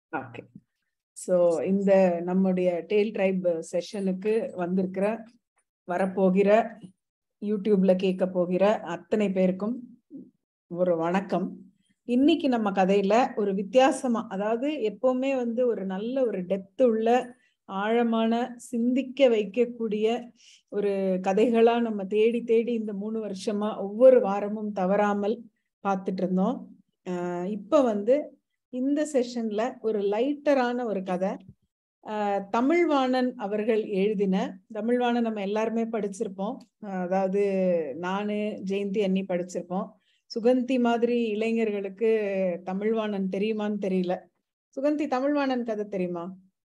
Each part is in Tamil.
ஓகே ஸோ இந்த நம்முடைய டெய்ல் ட்ரைப் செஷனுக்கு வந்திருக்கிற வரப்போகிற யூடியூப்ல கேட்க போகிற அத்தனை பேருக்கும் ஒரு வணக்கம் இன்னைக்கு நம்ம கதையில ஒரு வித்தியாசமா அதாவது எப்பவுமே வந்து ஒரு நல்ல ஒரு டெப்த் உள்ள ஆழமான சிந்திக்க வைக்கக்கூடிய ஒரு கதைகளா நம்ம தேடி தேடி இந்த மூணு வருஷமா ஒவ்வொரு வாரமும் தவறாமல் பார்த்துட்டு இருந்தோம் ஆஹ் இப்ப வந்து இந்த செஷன்ல ஒரு லைட்டரான ஒரு கதை ஆஹ் தமிழ்வாணன் அவர்கள் எழுதின தமிழ்வாணன் நம்ம எல்லாருமே படிச்சிருப்போம் ஆஹ் அதாவது நானு ஜெயந்தி அண்ணி படிச்சிருப்போம் சுகந்தி மாதிரி இளைஞர்களுக்கு தமிழ்வாணன் தெரியுமான்னு தெரியல சுகந்தி தமிழ்வாணன் கதை தெரியுமா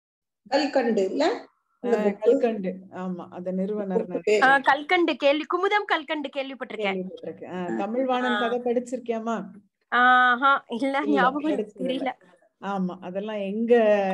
கல்கண்டு இல்ல இந்த ஆஹ் book. கல்கண்டு ஆமா அத நிறுவனர் book நான் பேரு. ஆஹ் கல்கண்டு கேள்வி குமுதம் கல்கண்டு கேள்விப்பட்டிருக்கேன் கேள்விப்பட்டிருக்கேன் ஆஹ் தமிழ்வாணன் கதை படிச்சிருக்கியாமா ஆஹா இல்ல இல்ல, ஞாபகம் எனக்கு படிச்சதில்ல. தெரியல ஆமா அதெல்லாம் எங்க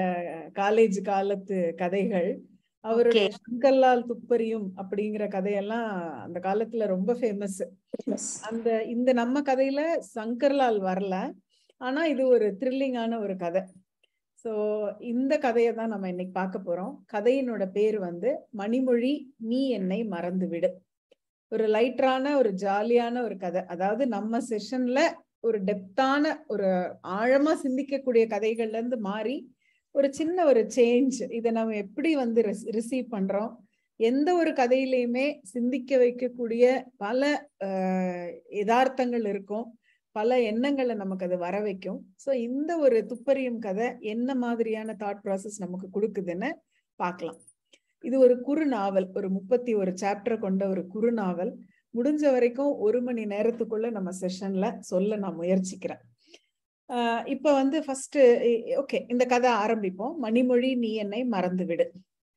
காலேஜ் காலத்து கதைகள் அவருடைய Okay. சங்கர்லால் துப்பறியும் அப்படிங்கிற கதையெல்லாம் அந்த காலத்துல ரொம்ப ஃபேமஸ் Yes. அந்த இந்த நம்ம கதையில சங்கர்லால் வரல ஆனா இது ஒரு த்ரில்லிங்கான ஒரு கதை சோ இந்த கதையை தான் நம்ம இன்னைக்கு பார்க்க போறோம் கதையினோட பேர் வந்து மணிமொழி நீ என்னை மறந்து விடு ஒரு லைட்டரான ஒரு ஜாலியான ஒரு கதை அதாவது நம்ம செஷன்ல ஒரு டெப்தான ஒரு ஆழமா சிந்திக்கக்கூடிய கதைகள்ல இருந்து மாறி ஒரு சின்ன ஒரு சேஞ்ச் இதை நம்ம எப்படி வந்து ரிசீவ் பண்றோம் எந்த ஒரு கதையிலையுமே சிந்திக்க வைக்கக்கூடிய பல ஆஹ், யதார்த்தங்கள் இருக்கும் பல எண்ணங்களை நமக்கு அது வர வைக்கும் ஸோ இந்த ஒரு துப்பறியும் கதை என்ன மாதிரியான தாட் ப்ராசஸ் நமக்கு கொடுக்குதுன்னு பார்க்கலாம் இது ஒரு குறு நாவல் ஒரு முப்பத்தி ஒரு சாப்டர் கொண்ட ஒரு குறு நாவல் முடிஞ்ச வரைக்கும் ஒரு மணி நேரத்துக்குள்ள நம்ம செஷன்ல சொல்ல நான் முயற்சிக்கிறேன் ஆஹ் இப்ப வந்து ஃபர்ஸ்ட் ஓகே இந்த கதை ஆரம்பிப்போம் மணிமொழி நீ என்னை மறந்து விடு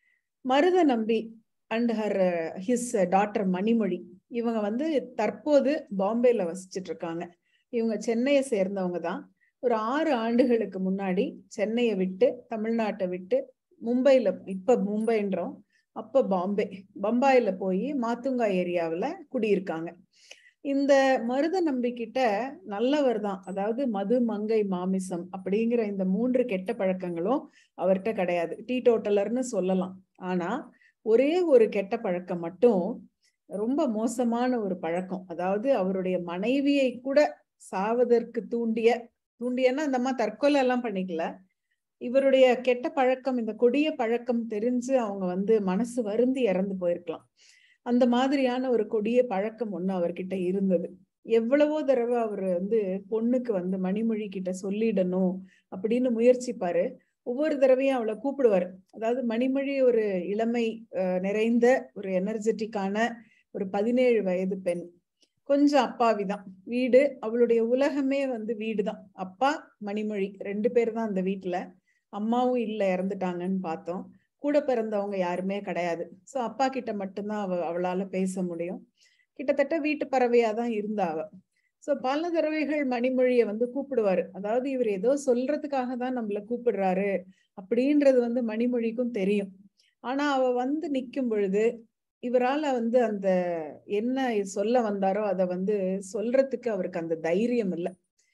Marutha Nambi and her his daughter Manimozhi இவங்க வந்து தற்போது பாம்பேல வசிச்சிட்டு இருக்காங்க இவங்க சென்னையை சேர்ந்தவங்க தான் ஒரு ஆறு ஆண்டுகளுக்கு முன்னாடி சென்னையை விட்டு தமிழ்நாட்டை விட்டு மும்பைல இப்ப மும்பைன்றோம் அப்ப பாம்பே பம்பாயில போய் மாத்துங்கா ஏரியாவுல குடியிருக்காங்க இந்த மருத நம்பிக்கிட்ட நல்லவர் தான் அதாவது மது மங்கை மாமிசம் அப்படிங்கிற இந்த மூன்று கெட்ட பழக்கங்களும் அவர்கிட்ட கிடையாது டீ டோட்டலர்னு சொல்லலாம் ஆனா ஒரே ஒரு கெட்ட பழக்கம் மட்டும் ரொம்ப மோசமான ஒரு பழக்கம் அதாவது அவருடைய மனைவியை கூட சாவதற்கு தூண்டிய தூண்டியன்னா அந்த அம்மா தற்கொலை எல்லாம் பண்ணிக்கல இவருடைய கெட்ட பழக்கம் இந்த கொடிய பழக்கம் தெரிஞ்சு அவங்க வந்து மனசு வருந்தி இறந்து போயிருக்கலாம் அந்த மாதிரியான ஒரு கொடிய பழக்கம் ஒண்ணு அவர்கிட்ட இருந்தது எவ்வளவோ தடவை அவர் வந்து பொண்ணுக்கு வந்து மணிமொழி கிட்ட சொல்லிடணும் அப்படின்னு முயற்சிப்பாரு ஒவ்வொரு தடவையும் அவளை கூப்பிடுவாரு அதாவது மணிமொழி ஒரு இளமை அஹ், நிறைந்த ஒரு எனர்ஜெட்டிக்கான ஒரு பதினேழு வயது பெண் கொஞ்சம் அப்பாவிதான் வீடு அவளுடைய உலகமே வந்து வீடுதான் அப்பா மணிமொழி ரெண்டு பேர் தான் அந்த வீட்டுல அம்மாவும் இல்ல இறந்துட்டாங்கன்னு பார்த்தோம் கூட பிறந்தவங்க யாருமே கிடையாது சோ அப்பா கிட்ட மட்டும்தான் அவ அவளால பேச முடியும் கிட்டத்தட்ட வீட்டு பறவையா தான் இருந்தா அவ சோ பல தடவைகள் மணிமொழியை வந்து கூப்பிடுவாரு அதாவது இவர் ஏதோ சொல்றதுக்காக தான் நம்மள கூப்பிடுறாரு அப்படின்றது வந்து மணிமொழிக்கும் தெரியும் ஆனா அவ வந்து நிக்கும் பொழுது இவரால வந்து அந்த என்ன சொல்ல வந்தாரோ அத வந்து சொல்றதுக்கு அவருக்கு அந்த தைரியம் இல்லை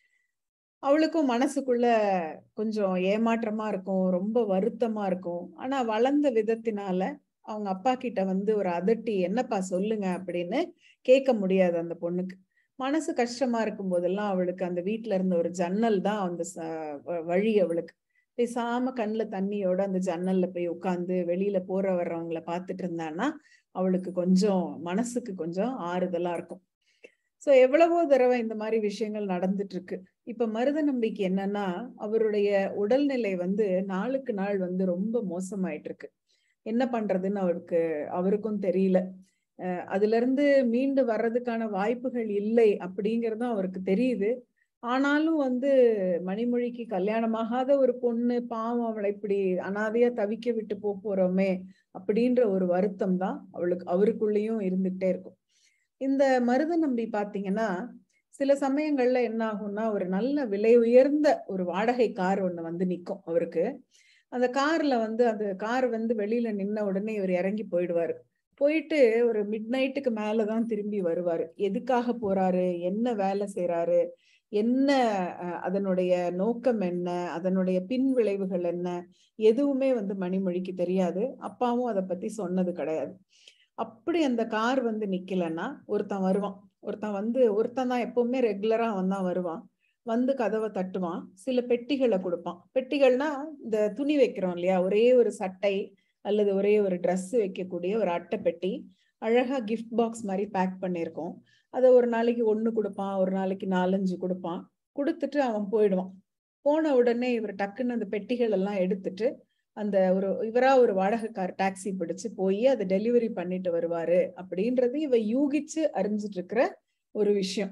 அவளுக்கும் மனசுக்குள்ள கொஞ்சம் ஏமாற்றமா இருக்கும் ரொம்ப வருத்தமா இருக்கும் ஆனா வளர்ந்த விதத்தினால அவங்க அப்பா கிட்ட வந்து ஒரு அதட்டி என்னப்பா சொல்லுங்க அப்படின்னு கேட்க முடியாது அந்த பொண்ணுக்கு மனசு கஷ்டமா இருக்கும் போதெல்லாம் அவளுக்கு அந்த வீட்ல இருந்த ஒரு ஜன்னல் தான் அந்த ச- வ- வழி அவளுக்கு பேசாம கண்ணுல தண்ணியோட அந்த ஜன்னல்ல போய் உட்காந்து வெளியில போற வர்றவங்கள பார்த்துட்டு இருந்தான்னா அவளுக்கு கொஞ்சம் மனசுக்கு கொஞ்சம் ஆறுதலா இருக்கும் சோ எவ்வளவோ தடவை இந்த மாதிரி விஷயங்கள் நடந்துட்டு இருக்கு இப்ப மருத நம்பிக்கை என்னன்னா அவருடைய உடல்நிலை வந்து நாளுக்கு நாள் வந்து ரொம்ப மோசமாயிட்டு இருக்கு என்ன பண்றதுன்னு அவருக்கு அவருக்கும் தெரியல அஹ் அதுல இருந்து மீண்டு வர்றதுக்கான வாய்ப்புகள் இல்லை அப்படிங்கறதும் அவருக்கு தெரியுது ஆனாலும் வந்து மணிமொழிக்கு கல்யாணமாகாத ஒரு பொண்ணு பாவம் அவளை இப்படி அனாதையா தவிக்க விட்டு போக போறோமே அப்படின்ற ஒரு வருத்தம் தான் அவளுக்கு அவருக்குள்ளேயும் இருந்துகிட்டே இருக்கும் இந்த மருத நம்பி பாத்தீங்கன்னா சில சமயங்கள்ல என்ன ஆகும்னா ஒரு நல்ல விலை உயர்ந்த ஒரு வாடகை கார் ஒண்ணு வந்து நிக்கும் அவருக்கு அந்த கார்ல வந்து அந்த கார் வந்து வெளியில நின்ன உடனே இவர் இறங்கி போயிடுவாரு போயிட்டு ஒரு மிட் நைட்டுக்கு மேலதான் திரும்பி வருவாரு எதுக்காக போறாரு என்ன வேலை செய்யறாரு என்ன அஹ், அதனுடைய நோக்கம் என்ன அதனுடைய பின் விளைவுகள் என்ன எதுவுமே வந்து மணிமொழிக்கு தெரியாது அப்பாவும் அதை பத்தி சொன்னது கிடையாது அப்படி அந்த கார் வந்து நிக்கலன்னா ஒருத்தன் வருவான் ஒருத்தன் வந்து ஒருத்தன் தான் எப்பவுமே ரெகுலரா அவன் தான் வருவான் வந்து கதவை தட்டுவான் சில பெட்டிகளை கொடுப்பான் பெட்டிகள்னா இந்த துணி வைக்கிறோம் இல்லையா ஒரே ஒரு சட்டை அல்லது ஒரே ஒரு Dress வைக்கக்கூடிய ஒரு அட்டை பெட்டி அழகா கிஃப்ட் பாக்ஸ் மாதிரி பேக் பண்ணியிருக்கோம் அதை ஒரு நாளைக்கு ஒண்ணு கொடுப்பான் ஒரு நாளைக்கு நாலஞ்சு கொடுப்பான் கொடுத்துட்டு அவன் போயிடுவான் போன உடனே இவர் டக்குன்னு அந்த பெட்டிகள் எல்லாம் எடுத்துட்டு அந்த ஒரு இவரா ஒரு வாடகைக்கார் டாக்ஸி பிடிச்சு போய் அதை டெலிவரி பண்ணிட்டு வருவாரு அப்படின்றது இவ யூகிச்சு அறிஞ்சிட்டு இருக்கிற ஒரு விஷயம்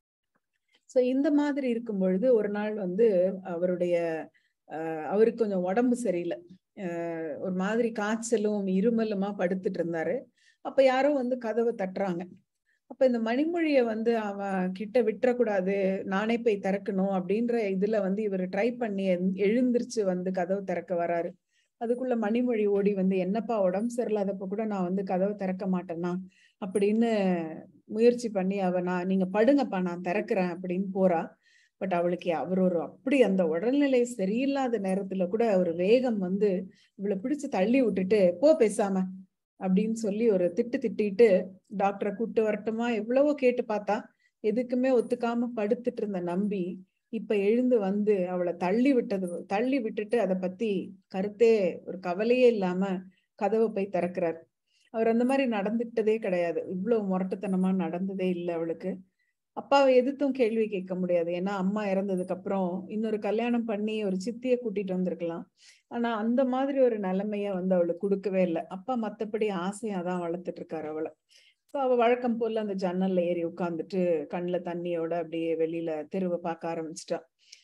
சோ இந்த மாதிரி இருக்கும் பொழுது ஒரு நாள் வந்து அவருடைய அஹ், அவருக்கு கொஞ்சம் உடம்பு சரியில்லை அஹ், ஒரு மாதிரி காய்ச்சலும் இருமலுமா படுத்துட்டு இருந்தாரு அப்ப யாரோ வந்து கதவை தட்டுறாங்க அப்ப இந்த மணிமொழிய வந்து அவன் கிட்ட விட்டுறக்கூடாது நானே போய் திறக்கணும் அப்படின்ற இதுல வந்து இவர் ட்ரை பண்ணி எழு- எழுந்திருச்சு வந்து கதவு திறக்க வராரு அதுக்குள்ள மணிமொழி ஓடி வந்து என்னப்பா உடம்பு சரியில்லாதப்ப கூட நான் வந்து கதவை திறக்க மாட்டேனா அப்படின்னு முயற்சி பண்ணி அவ நான் நீங்க படுங்கப்பா நான் திறக்கிறேன் அப்படின்னு போறா பட் அவளுக்கு அவர் ஒரு அப்படி அந்த உடல்நிலை சரியில்லாத நேரத்துல கூட ஒரு வேகம் வந்து இவளை பிடிச்சு தள்ளி விட்டுட்டு போ பேசாம அப்படின்னு சொல்லி ஒரு திட்டு திட்டிட்டு டாக்டரை கூட்டு வரட்டுமா எவ்வளவோ கேட்டு பார்த்தா எதுக்குமே ஒத்துக்காம படுத்துட்டு இருந்த நம்பி இப்ப எழுந்து வந்து அவளை தள்ளி விட்டது தள்ளி விட்டுட்டு அதை பத்தி கருத்தே ஒரு கவலையே இல்லாம கதவை போய் திறக்கிறார் அவர் அந்த மாதிரி நடந்துக்கிட்டதே கிடையாது இவ்வளவு முரட்டுத்தனமா நடந்ததே இல்லை அவளுக்கு அப்பாவை எதிர்த்தும் கேள்வி கேட்க முடியாது ஏன்னா அம்மா இறந்ததுக்கு அப்புறம் இன்னொரு கல்யாணம் பண்ணி ஒரு சித்திய கூட்டிட்டு வந்திருக்கலாம் ஆனா அந்த மாதிரி ஒரு நிலைமைய வந்து அவளுக்கு கொடுக்கவே இல்லை அப்பா மத்தபடி ஆசையா தான் வளர்த்துட்டு இருக்காரு அவளை ஸோ அவ வழக்கம் போல அந்த ஜன்னல்ல ஏறி உட்காந்துட்டு கண்ணுல தண்ணியோட அப்படியே வெளியில தெருவை பார்க்க ஆரம்பிச்சிட்டா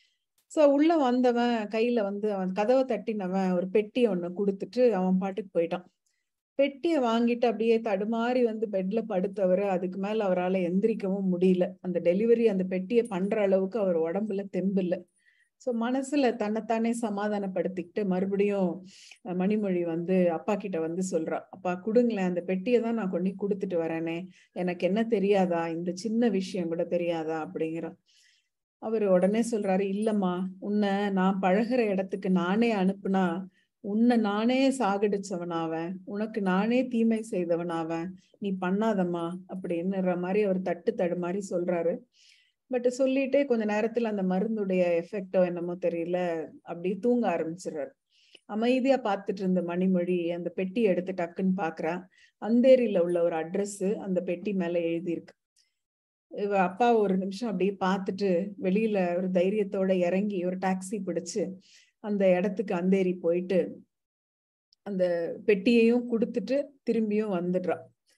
சோ உள்ள வந்தவன் கையில வந்து அவன் கதவை தட்டினவன் ஒரு பெட்டி ஒண்ணு கொடுத்துட்டு அவன் பாட்டுக்கு போயிட்டான் பெட்டியை வாங்கிட்டு அப்படியே தடுமாறி வந்து பெட்ல படுத்தவர் அதுக்கு மேல அவரால எந்திரிக்கவும் முடியல அந்த டெலிவரி அந்த பெட்டியை பண்ற அளவுக்கு அவர் உடம்புல தெம்பு இல்ல சோ மனசுல தன்னைத்தானே சமாதானப்படுத்திக்கிட்டு மறுபடியும் அஹ், மணிமொழி வந்து அப்பா கிட்ட வந்து சொல்றா அப்பா கொடுங்களேன் அந்த பெட்டியை தான் நான் கொண்டு கொடுத்துட்டு வரேனே எனக்கு என்ன தெரியாதா இந்த சின்ன விஷயம் கூட தெரியாதா அப்படிங்கிறான் அவர் உடனே சொல்றாரு இல்லம்மா உன்னை நான் பழகுற இடத்துக்கு நானே அனுப்புனா உன்னை நானே சாகடிச்சவனாவன் உனக்கு நானே தீமை செய்தவனாவன் நீ பண்ணாதம்மா அப்படின்னுற மாதிரி அவர் தட்டு தடு மாதிரி சொல்றாரு பட் சொல்லிட்டே கொஞ்ச நேரத்துல அந்த மருந்துடைய எஃபெக்டோ என்னமோ தெரியல அப்படி தூங்க ஆரம்பிச்சிடுறாரு அமைதியா பார்த்துட்டு இருந்த மணிமொழி அந்த பெட்டி எடுத்து டக்குன்னு பாக்குறா அந்தேரியில உள்ள ஒரு அட்ரஸ் அந்த பெட்டி மேல எழுதியிருக்கு இவ அப்பா ஒரு நிமிஷம் அப்படியே பார்த்துட்டு வெளியில ஒரு தைரியத்தோட இறங்கி ஒரு டாக்ஸி பிடிச்சு அந்த இடத்துக்கு அந்தேரி போயிட்டு அந்த பெட்டியையும் கொடுத்துட்டு திரும்பியும் வந்துடுறா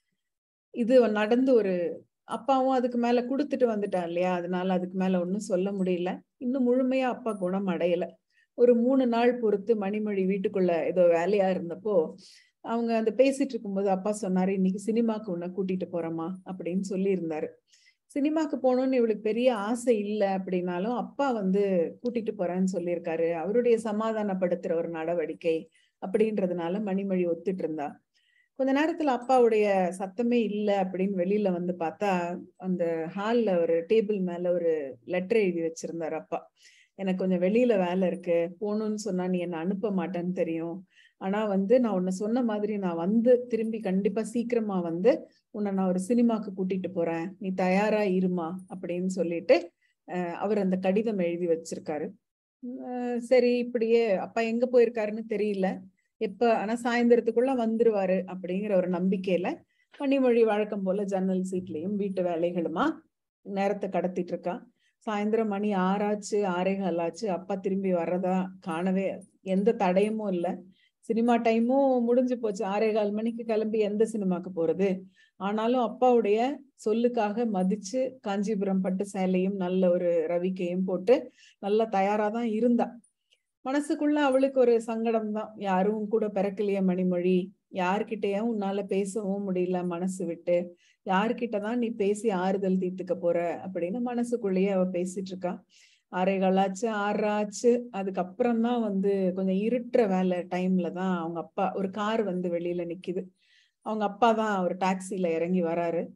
இது நடந்து ஒரு அப்பாவும் அதுக்கு மேல கொடுத்துட்டு வந்துட்டான் இல்லையா அதனால அதுக்கு மேல ஒன்றும் சொல்ல முடியல இன்னும் முழுமையா அப்பா குணம் அடையல ஒரு மூணு நாள் பொறுத்து மணிமொழி வீட்டுக்குள்ள ஏதோ வேலையா இருந்தப்போ அவங்க அந்த பேசிட்டு இருக்கும்போது அப்பா சொன்னாரு இன்னைக்கு சினிமாக்கு உன்னை கூட்டிட்டு போறோமா அப்படின்னு சொல்லி இருந்தாரு சினிமாக்கு போகணும்னு இவளுக்கு பெரிய ஆசை இல்லை அப்படின்னாலும் அப்பா வந்து கூட்டிட்டு போறேன்னு சொல்லியிருக்காரு அவருடைய சமாதானப்படுத்துற ஒரு நடவடிக்கை அப்படின்றதுனால மணிமொழி ஒத்துட்டு இருந்தா கொஞ்ச நேரத்துல அப்பாவுடைய சத்தமே இல்லை அப்படின்னு வெளியில வந்து பார்த்தா அந்த ஹால்ல ஒரு டேபிள் மேல ஒரு லெட்டர் எழுதி வச்சிருந்தாரு அப்பா எனக்கு கொஞ்சம் வெளியில வேலை இருக்கு போகணும்னு சொன்னா நீ என்ன அனுப்ப மாட்டேன்னு தெரியும் ஆனா வந்து நான் உன்னை சொன்ன மாதிரி நான் வந்து திரும்பி கண்டிப்பா சீக்கிரமா வந்து உன்னை நான் ஒரு சினிமாக்கு கூட்டிட்டு போறேன் நீ தயாரா இருமா அப்படின்னு சொல்லிட்டு அஹ் அவர் அந்த கடிதம் எழுதி வச்சிருக்காரு அஹ் சரி இப்படியே அப்பா எங்க போயிருக்காருன்னு தெரியல எப்ப ஆனா சாயந்தரத்துக்குள்ள வந்துருவாரு அப்படிங்கிற ஒரு நம்பிக்கையில மணிமொழி வழக்கம் போல ஜன்னல் சீட்லயும் வீட்டு வேலைகளுமா நேரத்தை கடத்திட்டு இருக்கா சாயந்தரம் மணி ஆறாச்சு ஆறே கால் ஆச்சு அப்பா திரும்பி வர்றதா காணவே எந்த தடயமும் இல்லை சினிமா டைமும் முடிஞ்சு போச்சு ஆறே கால் மணிக்கு கிளம்பி எந்த சினிமாக்கு போறது ஆனாலும் அப்பாவுடைய சொல்லுக்காக மதிச்சு காஞ்சிபுரம் பட்டு சேலையும் நல்ல ஒரு ரவிக்கையும் போட்டு நல்லா தயாரா தான் இருந்தா மனசுக்குள்ள அவளுக்கு ஒரு சங்கடம் தான் யாரும் கூட பிறக்கலையே மணிமொழி யார்கிட்டயும் உன்னால பேசவும் முடியல மனசு விட்டு யார்கிட்டதான் நீ பேசி ஆறுதல் தீர்த்துக்க போற அப்படின்னு மனசுக்குள்ளேயே அவ பேசிட்டு இருக்கா ஆச்சு ஆறாச்சு அதுக்கப்புறம் தான் வந்து கொஞ்சம் இருட்டுற வேலை டைம்ல தான் அவங்க அப்பா ஒரு கார் வந்து வெளியில நிக்குது அவங்க அப்பா தான் ஒரு டாக்ஸில இறங்கி வராரு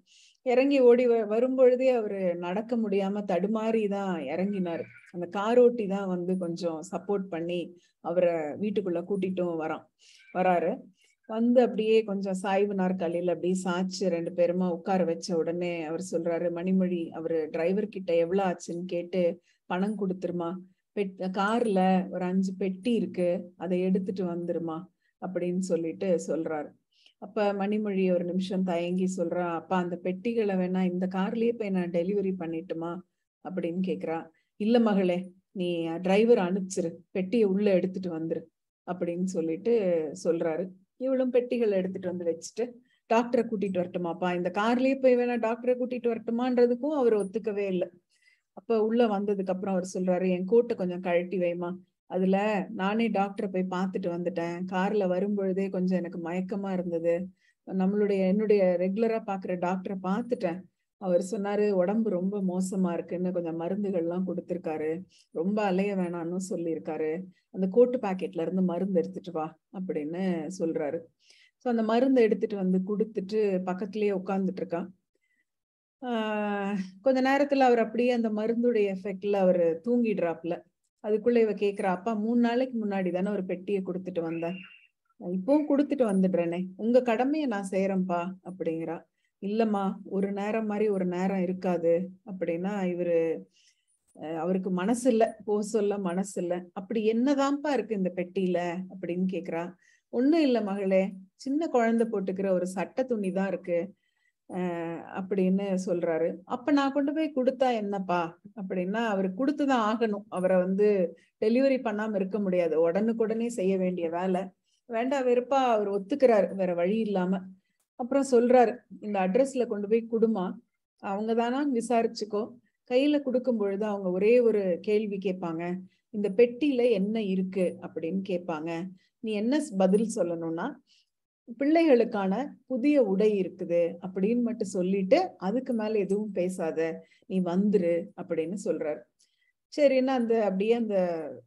இறங்கி ஓடி வ- வரும்பொழுதே அவரு நடக்க முடியாம தடுமாறி தான் இறங்கினாரு அந்த காரோட்டி தான் வந்து கொஞ்சம் சப்போர்ட் பண்ணி அவரை வீட்டுக்குள்ள கூட்டிட்டும் வரான் வராரு வந்து அப்படியே கொஞ்சம் சாய்வு நாற்காலியில அப்படியே சாய்ச்சு ரெண்டு பேருமா உட்கார வச்ச உடனே அவர் சொல்றாரு மணிமொழி அவரு டிரைவர் கிட்ட எவ்வளவு ஆச்சுன்னு கேட்டு பணம் கொடுத்துருமா பெட் கார்ல ஒரு அஞ்சு பெட்டி இருக்கு அதை எடுத்துட்டு வந்துருமா அப்படின்னு சொல்லிட்டு சொல்றாரு அப்ப மணிமொழி ஒரு நிமிஷம் தயங்கி சொல்றா அப்பா அந்த பெட்டிகளை வேணா இந்த கார்லயே போய் நான் டெலிவரி பண்ணிட்டுமா அப்படின்னு கேக்குறா இல்ல மகளே நீ டிரைவர் அனுப்பிச்சிரு பெட்டியை உள்ள எடுத்துட்டு வந்துரு அப்படின்னு சொல்லிட்டு சொல்றாரு இவளும் பெட்டிகளை எடுத்துட்டு வந்து வச்சுட்டு டாக்டரை கூட்டிட்டு வரட்டுமாப்பா இந்த கார்லயே போய் வேணா டாக்டரை கூட்டிட்டு வரட்டுமான்றதுக்கும் அவர் ஒத்துக்கவே இல்லை அப்ப உள்ள வந்ததுக்கு அப்புறம் அவர் சொல்றாரு என் கோட்டை கொஞ்சம் கழட்டி வைமா அதுல நானே டாக்டரை போய் பார்த்துட்டு வந்துட்டேன் கார்ல வரும்பொழுதே கொஞ்சம் எனக்கு மயக்கமா இருந்தது நம்மளுடைய என்னுடைய ரெகுலரா பாக்குற டாக்டரை பார்த்துட்டேன் அவர் சொன்னாரு உடம்பு ரொம்ப மோசமா இருக்குன்னு கொஞ்சம் மருந்துகள்லாம் கொடுத்திருக்காரு ரொம்ப அலைய வேணாம்னு சொல்லியிருக்காரு அந்த கோட்டு பாக்கெட்ல இருந்து மருந்து எடுத்துட்டு வா அப்படின்னு சொல்றாரு ஸோ அந்த மருந்து எடுத்துட்டு வந்து கொடுத்துட்டு பக்கத்துலயே உட்கார்ந்துட்டு இருக்கான் ஆஹ் கொஞ்ச நேரத்துல அவர் அப்படியே அந்த மருந்துடைய எஃபெக்ட்ல அவர் தூங்கிடுறாப்ல அதுக்குள்ள இவ கேக்குறா அப்பா மூணு நாளைக்கு முன்னாடி தானே ஒரு பெட்டியை கொடுத்துட்டு வந்தேன் இப்பவும் கொடுத்துட்டு வந்துடுறேனே உங்க கடமையை நான் செய்யறேன்ப்பா அப்படிங்கிறா இல்லம்மா ஒரு நேரம் மாதிரி ஒரு நேரம் இருக்காது அப்படின்னா இவரு அஹ் அவருக்கு மனசு இல்ல போ சொல்ல மனசு இல்ல அப்படி என்னதான்ப்பா இருக்கு இந்த பெட்டியில அப்படின்னு கேக்குறா ஒண்ணும் இல்ல மகளே சின்ன குழந்தை போட்டுக்கிற ஒரு சட்டை துணி தான் இருக்கு அஹ் அப்படின்னு சொல்றாரு அப்ப நான் கொண்டு போய் கொடுத்தா என்னப்பா அப்படின்னா அவர் கொடுத்துதான் ஆகணும் அவரை வந்து டெலிவரி பண்ணாம இருக்க முடியாது உடனுக்குடனே செய்ய வேண்டிய வேலை வேண்டாம் வெறுப்பா அவர் ஒத்துக்கிறாரு வேற வழி இல்லாம அப்புறம் சொல்றாரு இந்த அட்ரஸ்ல கொண்டு போய் குடுமா அவங்க தானா விசாரிச்சுக்கோ கையில கொடுக்கும் பொழுது அவங்க ஒரே ஒரு கேள்வி கேட்பாங்க இந்த பெட்டியில என்ன இருக்கு அப்படின்னு கேட்பாங்க நீ என்ன பதில் சொல்லணும்னா பிள்ளைகளுக்கான புதிய உடை இருக்குது அப்படின்னு மட்டும் சொல்லிட்டு அதுக்கு மேல எதுவும் பேசாத நீ வந்துரு அப்படின்னு சொல்றாரு சரின்னா அந்த அப்படியே அந்த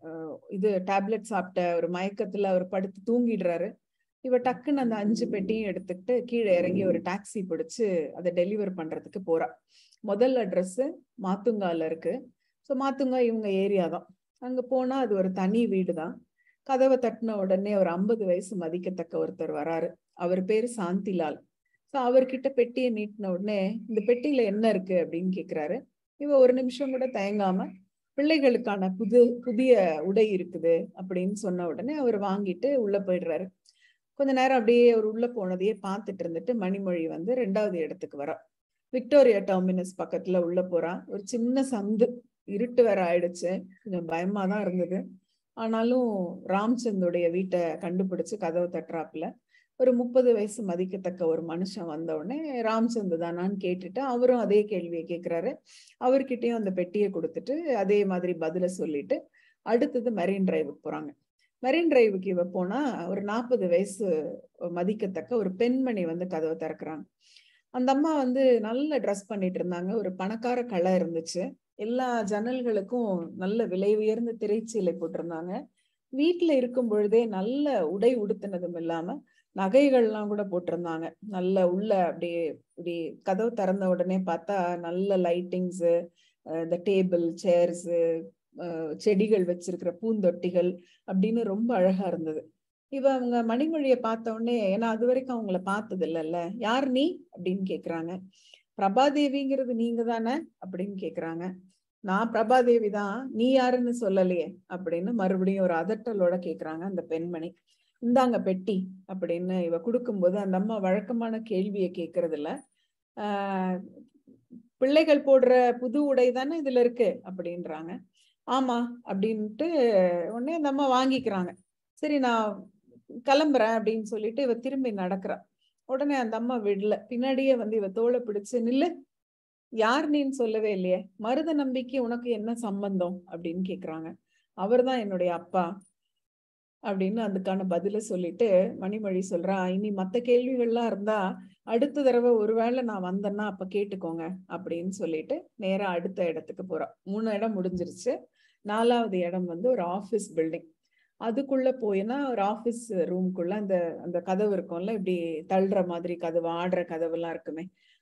இது டேப்லெட் சாப்பிட்ட ஒரு மயக்கத்துல அவர் படுத்து தூங்கிடுறாரு இவ டக்குன்னு அந்த அஞ்சு பெட்டியும் எடுத்துக்கிட்டு கீழே இறங்கி ஒரு டாக்ஸி பிடிச்சு அதை டெலிவர் பண்றதுக்கு போறா முதல் அட்ரஸ் மாத்துங்கால இருக்கு ஸோ மாத்துங்கா இவங்க ஏரியா தான் அங்க போனா அது ஒரு தனி வீடு தான் கதவை தட்டின உடனே ஒரு ஐம்பது வயசு மதிக்கத்தக்க ஒருத்தர் வராரு அவர் பேரு சாந்திலால் ஸோ அவர்கிட்ட பெட்டியை நீட்டின உடனே இந்த பெட்டியில என்ன இருக்கு அப்படின்னு கேக்குறாரு இவ ஒரு நிமிஷம் கூட தயங்காம பிள்ளைகளுக்கான புது புதிய உடை இருக்குது அப்படின்னு சொன்ன உடனே அவர் வாங்கிட்டு உள்ள போயிடுறாரு கொஞ்ச நேரம் அப்படியே அவர் உள்ள போனதையே பார்த்துட்டு இருந்துட்டு மணிமொழி வந்து ரெண்டாவது இடத்துக்கு வரா விக்டோரியா டெர்மினஸ் பக்கத்துல உள்ள போறா ஒரு சின்ன சந்து இருட்டு வேற ஆயிடுச்சு கொஞ்சம் பயமா தான் இருந்தது ஆனாலும் ராம்சந்தோடைய வீட்டை கண்டுபிடிச்சு கதவை தட்டுறாப்புல ஒரு முப்பது வயசு மதிக்கத்தக்க ஒரு மனுஷன் வந்த உடனே ராம்சந்த் தானான்னு கேட்டுட்டு அவரும் அதே கேள்வியை கேட்கிறாரு அவர்கிட்டயும் அந்த பெட்டியை கொடுத்துட்டு அதே மாதிரி பதில சொல்லிட்டு அடுத்தது மெரின் டிரைவுக்கு போறாங்க மெரின் டிரைவுக்கு இவ போனா ஒரு நாற்பது வயசு மதிக்கத்தக்க ஒரு பெண்மணி வந்து கதவை திறக்கிறாங்க அந்த அம்மா வந்து நல்ல ட்ரெஸ் பண்ணிட்டு இருந்தாங்க ஒரு பணக்கார களை இருந்துச்சு எல்லா ஜன்னல்களுக்கும் நல்ல விலை உயர்ந்த திரைச்சீலை போட்டிருந்தாங்க வீட்டுல இருக்கும் பொழுதே நல்ல உடை உடுத்தினதும் இல்லாம நகைகள்லாம் கூட போட்டிருந்தாங்க நல்ல உள்ள அப்படியே இப்படி கதவு திறந்த உடனே பார்த்தா நல்ல லைட்டிங்ஸ் இந்த டேபிள் சேர்ஸ் செடிகள் வச்சிருக்கிற பூந்தொட்டிகள் அப்படின்னு ரொம்ப அழகா இருந்தது இவ அவங்க மணிமொழியை பார்த்த உடனே ஏன்னா அது வரைக்கும் அவங்கள பார்த்தது இல்லைல்ல யார் நீ அப்படின்னு கேக்குறாங்க பிரபாதேவிங்கிறது நீங்க தானே அப்படின்னு கேக்குறாங்க நான் பிரபாதேவி தான் நீ யாருன்னு சொல்லலையே அப்படின்னு மறுபடியும் ஒரு அதட்டலோட கேக்குறாங்க அந்த பெண்மணி இந்தாங்க பெட்டி அப்படின்னு இவ கொடுக்கும்போது அந்த அம்மா வழக்கமான கேள்வியை கேட்கறது இல்ல ஆஹ் பிள்ளைகள் போடுற புது உடை தானே இதுல இருக்கு அப்படின்றாங்க ஆமா அப்படின்ட்டு உடனே அந்த அம்மா வாங்கிக்கிறாங்க சரி நான் கிளம்புறேன் அப்படின்னு சொல்லிட்டு இவ திரும்பி நடக்கிறா உடனே அந்த அம்மா விடல பின்னாடியே வந்து இவ தோலை பிடிச்சு நில்லு யார் நீன்னு சொல்லவே இல்லையே மருத நம்பிக்கை உனக்கு என்ன சம்பந்தம் அப்படின்னு கேக்குறாங்க அவர்தான் என்னுடைய அப்பா அப்படின்னு அதுக்கான பதில சொல்லிட்டு மணிமொழி சொல்றா இனி மத்த கேள்விகள்லாம் இருந்தா அடுத்த தடவை ஒருவேளை நான் வந்தேன்னா அப்ப கேட்டுக்கோங்க அப்படின்னு சொல்லிட்டு நேரா அடுத்த இடத்துக்கு போறோம் மூணு இடம் முடிஞ்சிருச்சு நாலாவது இடம் வந்து ஒரு ஆபீஸ் பில்டிங் அதுக்குள்ள போயினா ஒரு ஆபீஸ் ரூம்குள்ள அந்த அந்த கதவு இருக்கும்ல இப்படி தள்ளுற மாதிரி கதவு ஆடுற கதவு எல்லாம் இருக்குமே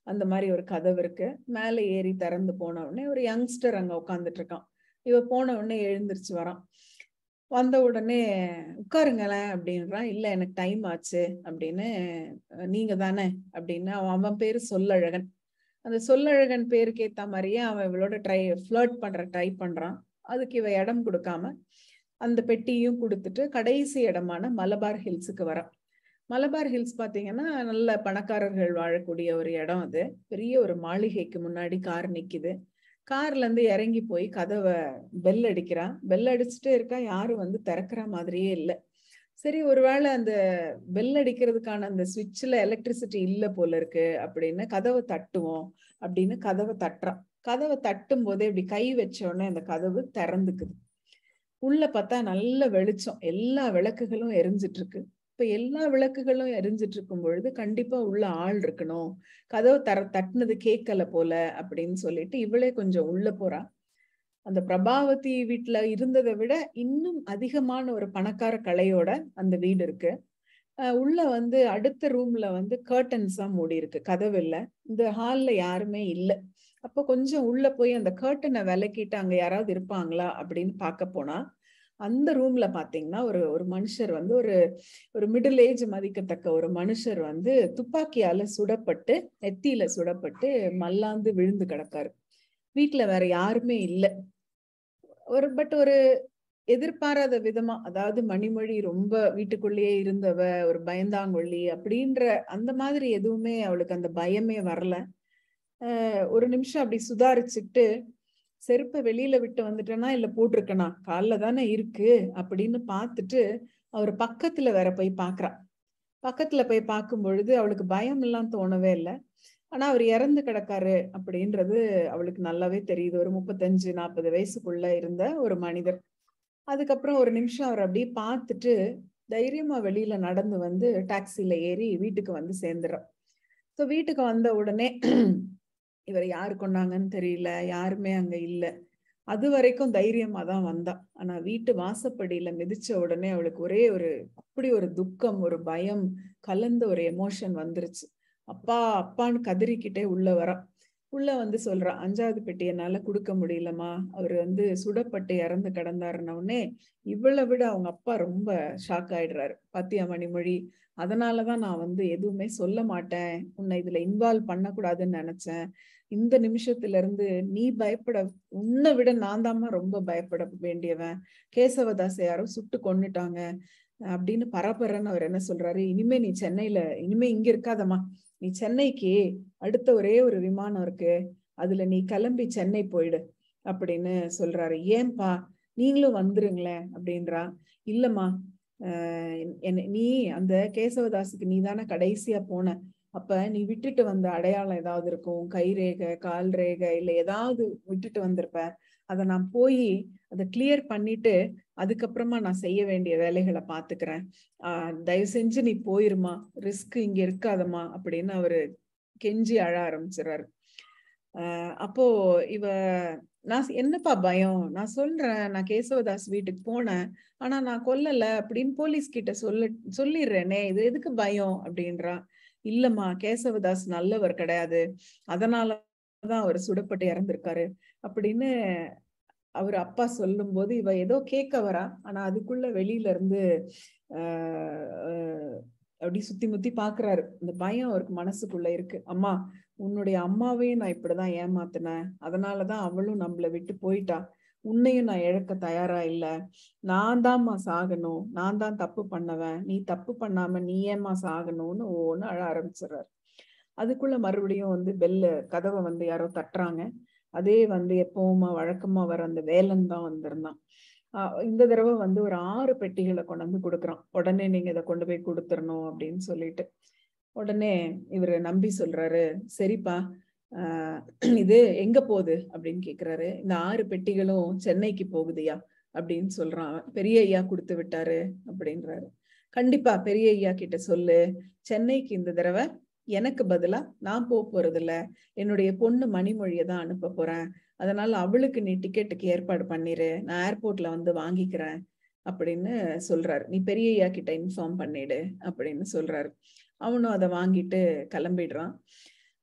அந்த மாதிரி ஒரு கதவு இருக்கு மேலே ஏறி திறந்து போன உடனே ஒரு யங்ஸ்டர் அங்க உட்காந்துட்டு இருக்கான் இவ போன உடனே எழுந்திருச்சு வரான் வந்த உடனே உட்காருங்களேன் அப்படின்றான் இல்ல எனக்கு டைம் ஆச்சு அப்படின்னு "அஹ், நீங்க தானே அப்படின்னு அவன் அவன் பேரு சொல்லழகன் அந்த சொல்லழகன் பேருக்கு ஏத்த மாதிரியே அவன் இவளோட ட்ரை ஃபிளர்ட் பண்ற ட்ரை பண்றான் அதுக்கு இவ இடம் கொடுக்காம அந்த பெட்டியும் கொடுத்துட்டு கடைசி இடமான மலபார் ஹில்ஸுக்கு வரான் மலபார் ஹில்ஸ் பாத்தீங்கன்னா நல்ல பணக்காரர்கள் வாழக்கூடிய ஒரு இடம் அது பெரிய ஒரு மாளிகைக்கு முன்னாடி கார் நிக்குது கார்ல இருந்து இறங்கி போய் கதவை பெல் அடிக்கிறான் பெல் அடிச்சுட்டே இருக்கா யாரும் வந்து திறக்கிற மாதிரியே இல்லை சரி ஒருவேளை அந்த பெல் அடிக்கிறதுக்கான அந்த சுவிட்ச்ல எலக்ட்ரிசிட்டி இல்ல போல இருக்கு அப்படின்னு கதவை தட்டுவோம் அப்படின்னு கதவை தட்டுறான் கதவை தட்டும் போதே இப்படி கை வச்ச உடனே அந்த கதவு திறந்துக்குது உள்ள பார்த்தா நல்ல வெளிச்சம் எல்லா விளக்குகளும் எரிஞ்சிட்டு இருக்கு இப்ப எல்லா விளக்குகளும் எரிஞ்சிட்டு இருக்கும் பொழுது கண்டிப்பா உள்ள ஆள் இருக்கணும் கதவு தர தட்டுனது கேட்கல போல அப்படின்னு சொல்லிட்டு இவளே கொஞ்சம் உள்ள போறா அந்த பிரபாவதி வீட்டுல இருந்ததை விட இன்னும் அதிகமான ஒரு பணக்கார கலையோட அந்த வீடு இருக்கு அஹ் உள்ள வந்து அடுத்த ரூம்ல வந்து கர்டன்ஸா மூடி இருக்கு கதவு இல்ல இந்த ஹால்ல யாருமே இல்ல அப்போ கொஞ்சம் உள்ள போய் அந்த கர்டனை விலக்கிட்டு அங்க யாராவது இருப்பாங்களா அப்படின்னு பார்க்க போனா அந்த ரூம்ல பாத்தீங்கன்னா ஒரு ஒரு மனுஷர் வந்து ஒரு ஒரு மிடில் ஏஜ் மதிக்கத்தக்க ஒரு மனுஷர் வந்து துப்பாக்கியால சுடப்பட்டு நெத்தியில சுடப்பட்டு மல்லாந்து விழுந்து கிடக்காரு வீட்டுல வேற யாருமே இல்ல ஒரு பட் ஒரு எதிர்பாராத விதமா அதாவது மணிமொழி ரொம்ப வீட்டுக்குள்ளேயே இருந்தவ ஒரு பயந்தாங்கொள்ளி அப்படின்ற அந்த மாதிரி எதுவுமே அவளுக்கு அந்த பயமே வரல அஹ் ஒரு நிமிஷம் அப்படி சுதாரிச்சுட்டு செருப்பை வெளியில விட்டு வந்துட்டேனா இல்ல போட்டிருக்கனா கால்ல தானே இருக்கு அப்படின்னு பார்த்துட்டு அவர் பக்கத்துல வேற போய் பாக்குறா பக்கத்துல போய் பார்க்கும் பொழுது அவளுக்கு பயம் எல்லாம் தோணவே இல்லை ஆனா அவர் இறந்து கிடக்காரு அப்படின்றது அவளுக்கு நல்லாவே தெரியுது ஒரு முப்பத்தஞ்சு நாற்பது வயசுக்குள்ள இருந்த ஒரு மனிதர் அதுக்கப்புறம் ஒரு நிமிஷம் அவர் அப்படியே பார்த்துட்டு தைரியமா வெளியில நடந்து வந்து டாக்ஸில ஏறி வீட்டுக்கு வந்து சேர்ந்துடுறான் ஸோ வீட்டுக்கு வந்த உடனே இவர் யாரு கொண்டாங்கன்னு தெரியல யாருமே அங்க இல்ல அது வரைக்கும் தைரியமா தான் வந்தா ஆனா வீட்டு வாசப்படியில மிதிச்ச உடனே அவளுக்கு ஒரே ஒரு அப்படி ஒரு துக்கம் ஒரு பயம் கலந்த ஒரு எமோஷன் வந்துருச்சு அப்பா அப்பான்னு கதறிக்கிட்டே உள்ள வரா உள்ள வந்து சொல்றா அஞ்சாவது பெட்டி என்னால கொடுக்க முடியலம்மா அவர் வந்து சுடப்பட்டு இறந்து கிடந்தாருன்ன உடனே இவளை விட அவங்க அப்பா ரொம்ப ஷாக் ஆயிடுறாரு பாத்தியா மணிமொழி அதனாலதான் நான் வந்து எதுவுமே சொல்ல மாட்டேன் உன்னை இதுல இன்வால்வ் பண்ணக்கூடாதுன்னு நினைச்சேன் இந்த நிமிஷத்துல இருந்து நீ பயப்பட உன்னை விட நான் தாம்மா ரொம்ப பயப்பட வேண்டியவன் கேசவதாச யாரோ சுட்டு கொன்னுட்டாங்க அப்படின்னு பரபரன்னு அவர் என்ன சொல்றாரு இனிமே நீ சென்னையில இனிமே இங்க இருக்காதம்மா நீ சென்னைக்கு அடுத்த ஒரே ஒரு விமானம் இருக்கு அதுல நீ கிளம்பி சென்னை போயிடு அப்படின்னு சொல்றாரு ஏன்பா நீங்களும் வந்துருங்களேன் அப்படின்றா இல்லம்மா ஆஹ் என்ன- நீ அந்த கேசவதாஸுக்கு நீ தானே கடைசியா போன அப்ப நீ விட்டுட்டு வந்த அடையாளம் ஏதாவது இருக்கும் கை ரேகை கால் ரேகை இல்ல ஏதாவது விட்டுட்டு வந்திருப்ப அதை நான் போய் அதை கிளியர் பண்ணிட்டு அதுக்கப்புறமா நான் செய்ய வேண்டிய வேலைகளை பாத்துக்கிறேன் ஆஹ் தயவு செஞ்சு நீ போயிருமா ரிஸ்க் இங்க இருக்காதம்மா அப்படின்னு அவரு கெஞ்சி அழ ஆரம்பிச்சிடுறாரு ஆஹ் அப்போ இவ நான் சொ- என்னப்பா பயம் நான் சொல்றேன் நான் கேசவதாஸ் வீட்டுக்கு போனேன் ஆனா நான் கொல்லல அப்படின்னு போலீஸ் கிட்ட சொல்ல சொல்லிடுறேனே இது எதுக்கு பயம் அப்படின்றா இல்லம்மா கேசவதாஸ் நல்லவர் கிடையாது அதனாலதான் அவர் சுடப்பட்டு இறந்திருக்காரு அப்படின்னு அவர் அப்பா சொல்லும்போது இவ ஏதோ கேட்க வரா ஆனா அதுக்குள்ள வெளியில இருந்து ஆஹ் ஆஹ் அப்படி சுத்தி முத்தி பாக்குறாரு இந்த பயம் அவருக்கு மனசுக்குள்ள இருக்கு அம்மா உன்னுடைய அம்மாவையும் நான் இப்படிதான் ஏமாத்தினேன் அதனாலதான் அவளும் நம்மள விட்டு போயிட்டா உன்னையும் நான் இழக்க தயாரா இல்ல நான் தான்மா சாகணும் நான் தான் தப்பு பண்ணவன் நீ தப்பு பண்ணாம நீ ஏம்மா சாகணும்னு ஒவ்வொன்னு அழ ஆரம்பிச்சிடுறாரு அதுக்குள்ள மறுபடியும் வந்து பெல்ல கதவை வந்து யாரோ தட்டுறாங்க அதே வந்து எப்பவுமா வழக்கமா வர அந்த வேலன் தான் வந்திருந்தான் ஆஹ் இந்த தடவை வந்து ஒரு ஆறு பெட்டிகளை கொண்டு வந்து கொடுக்குறான் உடனே நீங்க இதை கொண்டு போய் கொடுத்துடணும் அப்படின்னு சொல்லிட்டு உடனே இவரு நம்பி சொல்றாரு சரிப்பா ஆஹ் இது எங்க போகுது அப்படின்னு கேக்குறாரு இந்த ஆறு பெட்டிகளும் சென்னைக்கு போகுதுயா அப்படின்னு சொல்றான் அவன். பெரிய ஐயா கொடுத்து விட்டாரு அப்படின்றாரு கண்டிப்பா பெரிய ஐயா கிட்ட சொல்லு சென்னைக்கு இந்த தடவை எனக்கு பதிலா நான் போக போறது இல்ல என்னுடைய பொண்ணு மணிமொழியை தான் அனுப்ப போறேன் அதனால அவளுக்கு நீ டிக்கெட்டுக்கு ஏற்பாடு பண்ணிரு நான் ஏர்போர்ட்ல வந்து வாங்கிக்கிறேன் அப்படின்னு சொல்றாரு நீ பெரிய ஐயா கிட்ட இன்ஃபார்ம் பண்ணிடு அப்படின்னு சொல்றாரு அவனும் அதை வாங்கிட்டு கிளம்பிடுறான்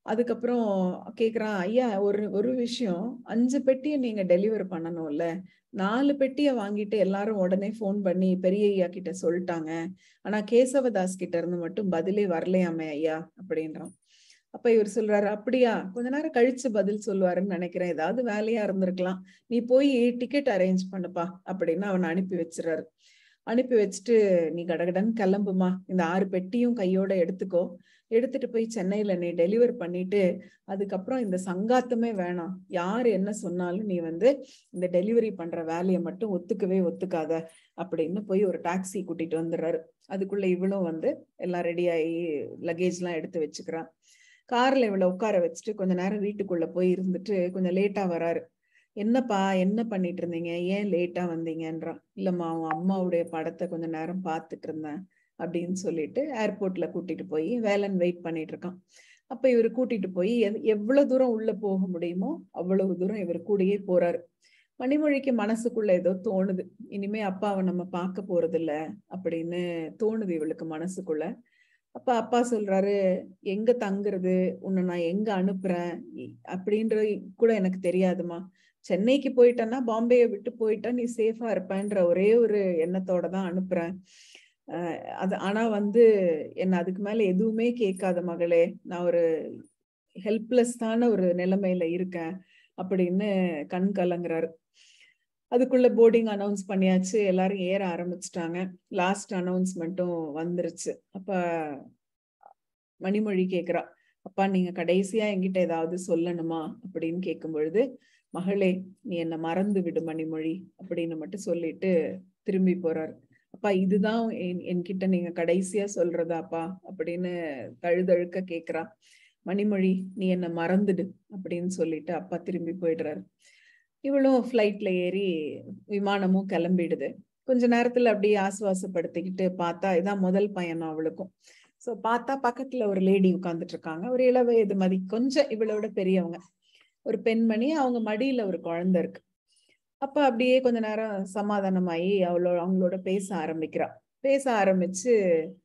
அதுக்கப்புறம் கேக்குறான் ஐயா ஒரு ஒரு விஷயம் அஞ்சு பெட்டியை நீங்க டெலிவர் பண்ணணும்ல நாலு பெட்டியை வாங்கிட்டு எல்லாரும் உடனே ஃபோன் பண்ணி பெரிய ஐயா கிட்ட சொல்லிட்டாங்க ஆனா கேசவதாஸ் கிட்ட இருந்து மட்டும் பதிலே வரலையாமே ஐயா அப்படின்றான் அப்ப இவர் சொல்றாரு அப்படியா கொஞ்ச நேரம் கழிச்சு பதில் சொல்லுவாருன்னு நினைக்கிறேன் ஏதாவது வேலையா இருந்திருக்கலாம் நீ போய் டிக்கெட் அரேஞ்ச் பண்ணுப்பா அப்படின்னு அவனை அனுப்பி வச்சிடறாரு அனுப்பி வச்சுட்டு நீ கடகடன்னு கிளம்புமா இந்த ஆறு பெட்டியும் கையோட எடுத்துக்கோ எடுத்துட்டு போய் சென்னையில நீ டெலிவர் பண்ணிட்டு அதுக்கப்புறம் இந்த சங்காத்தமே வேணாம் யார் என்ன சொன்னாலும் நீ வந்து இந்த டெலிவரி பண்ற வேலையை மட்டும் ஒத்துக்கவே ஒத்துக்காத அப்படின்னு போய் ஒரு டாக்ஸி கூட்டிட்டு வந்துடுறாரு அதுக்குள்ள இவளும் வந்து எல்லாம் ரெடி ஆகி லக்கேஜ் எல்லாம் எடுத்து வச்சுக்கிறான் கார்ல இவளை உட்கார வச்சுட்டு கொஞ்ச நேரம் வீட்டுக்குள்ள போய் இருந்துட்டு கொஞ்சம் லேட்டா வராரு என்னப்பா என்ன பண்ணிட்டு இருந்தீங்க ஏன் லேட்டா வந்தீங்கன்றான் இல்லம்மா அவன் அம்மாவுடைய படத்தை கொஞ்ச நேரம் பார்த்துட்டு இருந்தேன் அப்படின்னு சொல்லிட்டு ஏர்போர்ட்ல கூட்டிட்டு போய் வேலன் வெயிட் பண்ணிட்டு இருக்கான் அப்ப இவர் கூட்டிட்டு போய் எவ்வளவு தூரம் உள்ள போக முடியுமோ அவ்வளவு தூரம் இவர் கூடயே போறாரு மணிமொழிக்கு மனசுக்குள்ள ஏதோ தோணுது இனிமே அப்பாவை நம்ம பார்க்க போறது இல்ல அப்படின்னு தோணுது இவளுக்கு மனசுக்குள்ள அப்ப அப்பா சொல்றாரு எங்க தங்குறது உன்னை நான் எங்க அனுப்புறேன் அப்படின்றது கூட எனக்கு தெரியாதுமா சென்னைக்கு போயிட்டேன்னா பாம்பேயை விட்டு போயிட்டா நீ சேஃபா இருப்பேன்ற ஒரே ஒரு எண்ணத்தோட தான் அனுப்புறேன் அது ஆனா வந்து என்ன அதுக்கு மேல எதுவுமே கேட்காத மகளே நான் ஒரு ஹெல்ப்லெஸ்ஸான ஒரு நிலைமையில இருக்கேன் அப்படின்னு கண் கலங்குறாரு அதுக்குள்ள போர்டிங் அனௌன்ஸ் பண்ணியாச்சு எல்லாரும் ஏற ஆரம்பிச்சிட்டாங்க லாஸ்ட் அனௌன்ஸ்மெண்ட்டும் வந்துருச்சு அப்ப மணிமொழி கேக்குறா அப்பா நீங்க கடைசியா என்கிட்ட ஏதாவது சொல்லணுமா அப்படின்னு கேட்கும் பொழுது மகளே நீ என்ன மறந்து விடு மணிமொழி அப்படின்னு மட்டும் சொல்லிட்டு திரும்பி போறாரு அப்பா இதுதான் என்கிட்ட நீங்க கடைசியா சொல்றதாப்பா அப்படின்னு தழுதழுக்க கேக்குறா மணிமொழி நீ என்ன மறந்துடு அப்படின்னு சொல்லிட்டு அப்பா திரும்பி போயிடுறாரு இவளும் ஃப்ளைட்ல ஏறி விமானமும் கிளம்பிடுது கொஞ்ச நேரத்துல அப்படியே ஆசுவாசப்படுத்திக்கிட்டு பார்த்தா இதான் முதல் பயணம் அவளுக்கும் சோ பார்த்தா பக்கத்துல ஒரு லேடி உட்கார்ந்துட்டு இருக்காங்க ஒரு இள வயது மதி கொஞ்சம் இவளோட பெரியவங்க ஒரு பெண்மணி அவங்க மடியில ஒரு குழந்தை இருக்கு அப்ப அப்படியே கொஞ்ச நேரம் சமாதானமாயி அவளோட அவங்களோட பேச ஆரம்பிக்கிறா பேச ஆரம்பிச்சு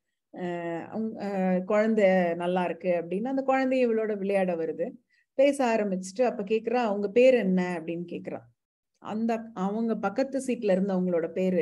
அஹ் குழந்தை நல்லா இருக்கு அப்படின்னு அந்த குழந்தைய இவளோட விளையாட வருது பேச ஆரம்பிச்சுட்டு அப்ப கேக்குறா அவங்க பேர் என்ன அப்படின்னு கேக்குறா அந்த அவங்க பக்கத்து சீட்ல இருந்த அவங்களோட பேரு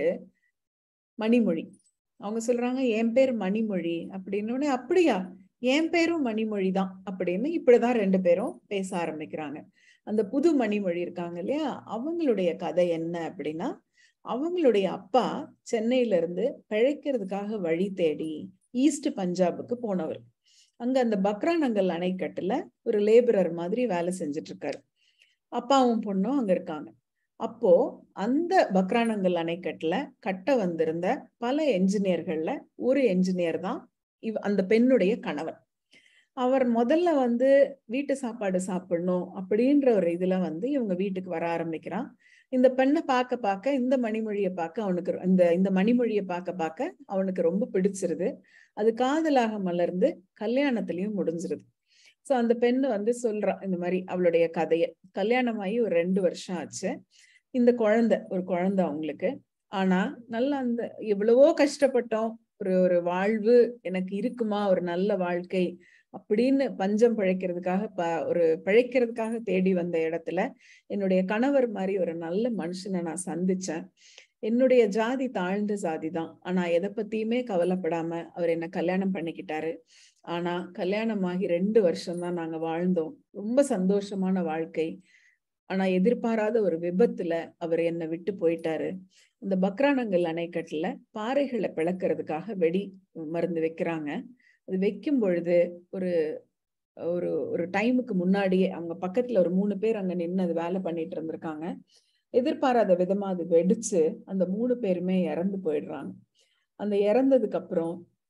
மணிமொழி அவங்க சொல்றாங்க என் பேர் மணிமொழி அப்படின்னு அப்படியா என் பேரும் மணிமொழி தான் அப்படின்னு இப்படிதான் ரெண்டு பேரும் பேச ஆரம்பிக்கிறாங்க அந்த புது மணிமொழி இருக்காங்க இல்லையா அவங்களுடைய கதை என்ன அப்படின்னா அவங்களுடைய அப்பா சென்னையில இருந்து பிழைக்கிறதுக்காக வழி தேடி ஈஸ்ட் பஞ்சாபுக்கு போனவர் அங்க அந்த பக்ரானங்கல் அணைக்கட்டுல ஒரு லேபரர் மாதிரி வேலை செஞ்சுட்டு இருக்காரு அப்பாவும் பொண்ணும் அங்க இருக்காங்க அப்போ அந்த பக்ரானங்கல் அணைக்கட்டுல கட்ட வந்திருந்த பல என்ஜினியர்கள்ல ஒரு என்ஜினியர் தான் இவ் அந்த பெண்ணுடைய கணவன் அவர் முதல்ல வந்து வீட்டு சாப்பாடு சாப்பிடணும் அப்படின்ற ஒரு இதுல வந்து இவங்க வீட்டுக்கு வர ஆரம்பிக்கிறான் இந்த பெண்ணை பார்க்க பார்க்க இந்த மணிமொழியை பார்க்க அவனுக்கு இந்த இந்த மணிமொழியை பார்க்க பார்க்க அவனுக்கு ரொம்ப பிடிச்சிருது அது காதலாக மலர்ந்து கல்யாணத்திலயும் முடிஞ்சிருது சோ அந்த பெண்ணு வந்து சொல்றா இந்த மாதிரி அவளுடைய கதைய கல்யாணமாகி ஒரு ரெண்டு வருஷம் ஆச்சு இந்த குழந்தை ஒரு குழந்தை அவங்களுக்கு ஆனா நல்லா அந்த எவ்வளவோ கஷ்டப்பட்டோம் ஒரு ஒரு வாழ்வு எனக்கு இருக்குமா ஒரு நல்ல வாழ்க்கை அப்படின்னு பஞ்சம் பிழைக்கிறதுக்காக ப ஒரு பிழைக்கிறதுக்காக தேடி வந்த இடத்துல என்னுடைய கணவர் மாதிரி ஒரு நல்ல மனுஷனை நான் சந்திச்சேன் என்னுடைய ஜாதி தாழ்ந்த ஜாதி தான் ஆனா எதை பத்தியுமே கவலைப்படாம அவர் என்ன கல்யாணம் பண்ணிக்கிட்டாரு ஆனா கல்யாணமாகி ரெண்டு வருஷம் தான் நாங்க வாழ்ந்தோம் ரொம்ப சந்தோஷமான வாழ்க்கை ஆனா எதிர்பாராத ஒரு விபத்துல அவர் என்னை விட்டு போயிட்டாரு இந்த பக்ரானங்கல் அணைக்கட்டுல பாறைகளை பிளக்கிறதுக்காக வெடி மருந்து வைக்கிறாங்க அது வைக்கும் பொழுது ஒரு ஒரு ஒரு டைமுக்கு முன்னாடியே அவங்க பக்கத்துல ஒரு மூணு பேர் அங்க நின்று அது வேலை பண்ணிட்டு இருந்திருக்காங்க எதிர்பாராத விதமா அது வெடிச்சு அந்த மூணு பேருமே இறந்து போயிடுறாங்க அந்த இறந்ததுக்கு அப்புறம்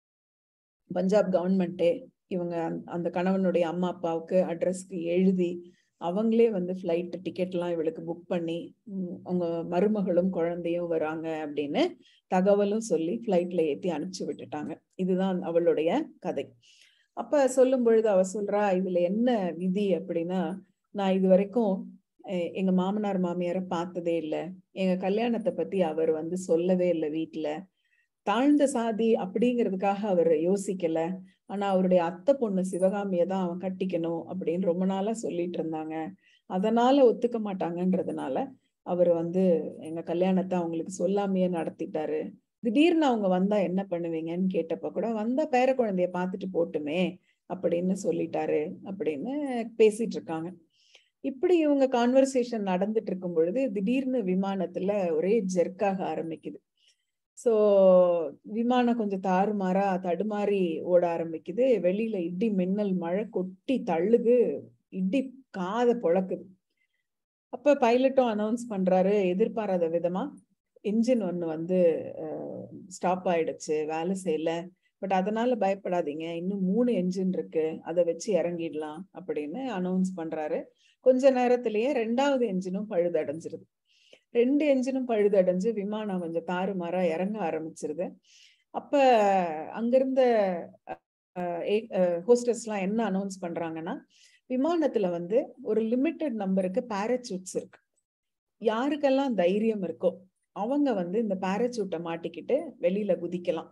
பஞ்சாப் கவர்மெண்ட்டே இவங்க அந்த கணவனுடைய அம்மா அப்பாவுக்கு அட்ரஸ்க்கு எழுதி அவங்களே வந்து ஃப்ளைட் டிக்கெட் எல்லாம் இவளுக்கு புக் பண்ணி அவங்க மருமகளும் குழந்தையும் வராங்க அப்படின்னு தகவலும் சொல்லி ஃப்ளைட்ல ஏத்தி அனுப்பிச்சு விட்டுட்டாங்க இதுதான் அவளுடைய கதை அப்ப சொல்லும் பொழுது அவ சொல்றா இதுல என்ன விதி அப்படின்னா நான் இது வரைக்கும் எங்க மாமனார் மாமியார பார்த்ததே இல்லை எங்க கல்யாணத்தை பத்தி அவர் வந்து சொல்லவே இல்லை வீட்டுல தாழ்ந்த சாதி அப்படிங்கிறதுக்காக அவர் யோசிக்கல ஆனா அவருடைய அத்தை பொண்ணு சிவகாமிய தான் அவன் கட்டிக்கணும் அப்படின்னு ரொம்ப நாளா சொல்லிட்டு இருந்தாங்க அதனால ஒத்துக்க மாட்டாங்கன்றதுனால அவர் வந்து எங்க கல்யாணத்தை அவங்களுக்கு சொல்லாமையே நடத்திட்டாரு திடீர்னு அவங்க வந்தா என்ன பண்ணுவீங்கன்னு கேட்டப்ப கூட வந்தா பேர குழந்தைய பார்த்துட்டு போட்டுமே அப்படின்னு சொல்லிட்டாரு அப்படின்னு பேசிட்டு இருக்காங்க இப்படி இவங்க கான்வர்சேஷன் நடந்துட்டு இருக்கும் பொழுது திடீர்னு விமானத்துல ஒரே ஜெர்க்காக ஆரம்பிக்குது சோ விமானம் கொஞ்சம் தாறுமாறா தடுமாறி ஓட ஆரம்பிக்குது வெளியில இடி மின்னல் மழை கொட்டி தள்ளுது இடி காத பொழக்குது அப்ப பைலட்டும் அனௌன்ஸ் பண்றாரு எதிர்பாராத விதமா இன்ஜின் ஒண்ணு வந்து ஸ்டாப் ஆயிடுச்சு வேலை செய்யல பட் அதனால பயப்படாதீங்க இன்னும் மூணு என்ஜின் இருக்கு அதை வச்சு இறங்கிடலாம் அப்படின்னு அனௌன்ஸ் பண்றாரு கொஞ்ச நேரத்திலேயே ரெண்டாவது என்ஜினும் பழுதடைஞ்சிருது ரெண்டு என்ஜினும் பழுதடைஞ்சு விமானம் கொஞ்சம் தாறுமாறா இறங்க ஆரம்பிச்சிருது அப்ப அங்கிருந்த ஹோஸ்டர்ஸ் எல்லாம் என்ன அனௌன்ஸ் பண்றாங்கன்னா விமானத்துல வந்து ஒரு லிமிட்டெட் நம்பருக்கு பேரச்சூட்ஸ் இருக்கு யாருக்கெல்லாம் தைரியம் இருக்கோ அவங்க வந்து இந்த பேரச்சூட்டை மாட்டிக்கிட்டு வெளியில குதிக்கலாம்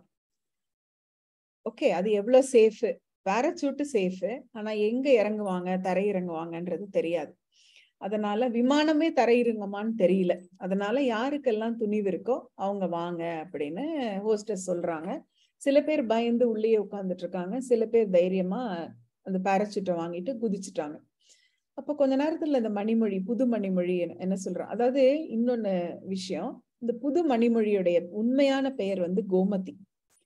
ஓகே அது எவ்வளவு சேஃப் பேரச்சூட்டு சேஃப் ஆனா எங்க இறங்குவாங்க தரை இறங்குவாங்கன்றது தெரியாது அதனால விமானமே தரையிறங்குமான்னு தெரியல அதனால யாருக்கெல்லாம் துணிவு இருக்கோ அவங்க வாங்க அப்படின்னு ஹோஸ்டஸ் சொல்றாங்க சில பேர் பயந்து உள்ளேயே உட்கார்ந்துட்டு இருக்காங்க சில பேர் தைரியமா அந்த பேரச்சூட்டை வாங்கிட்டு குதிச்சுட்டாங்க அப்ப கொஞ்ச நேரத்துல இந்த மணிமொழி புது மணிமொழி என்ன சொல்றான் அதாவது இன்னொன்னு விஷயம் இந்த புது மணிமொழியுடைய உண்மையான பெயர் வந்து கோமதி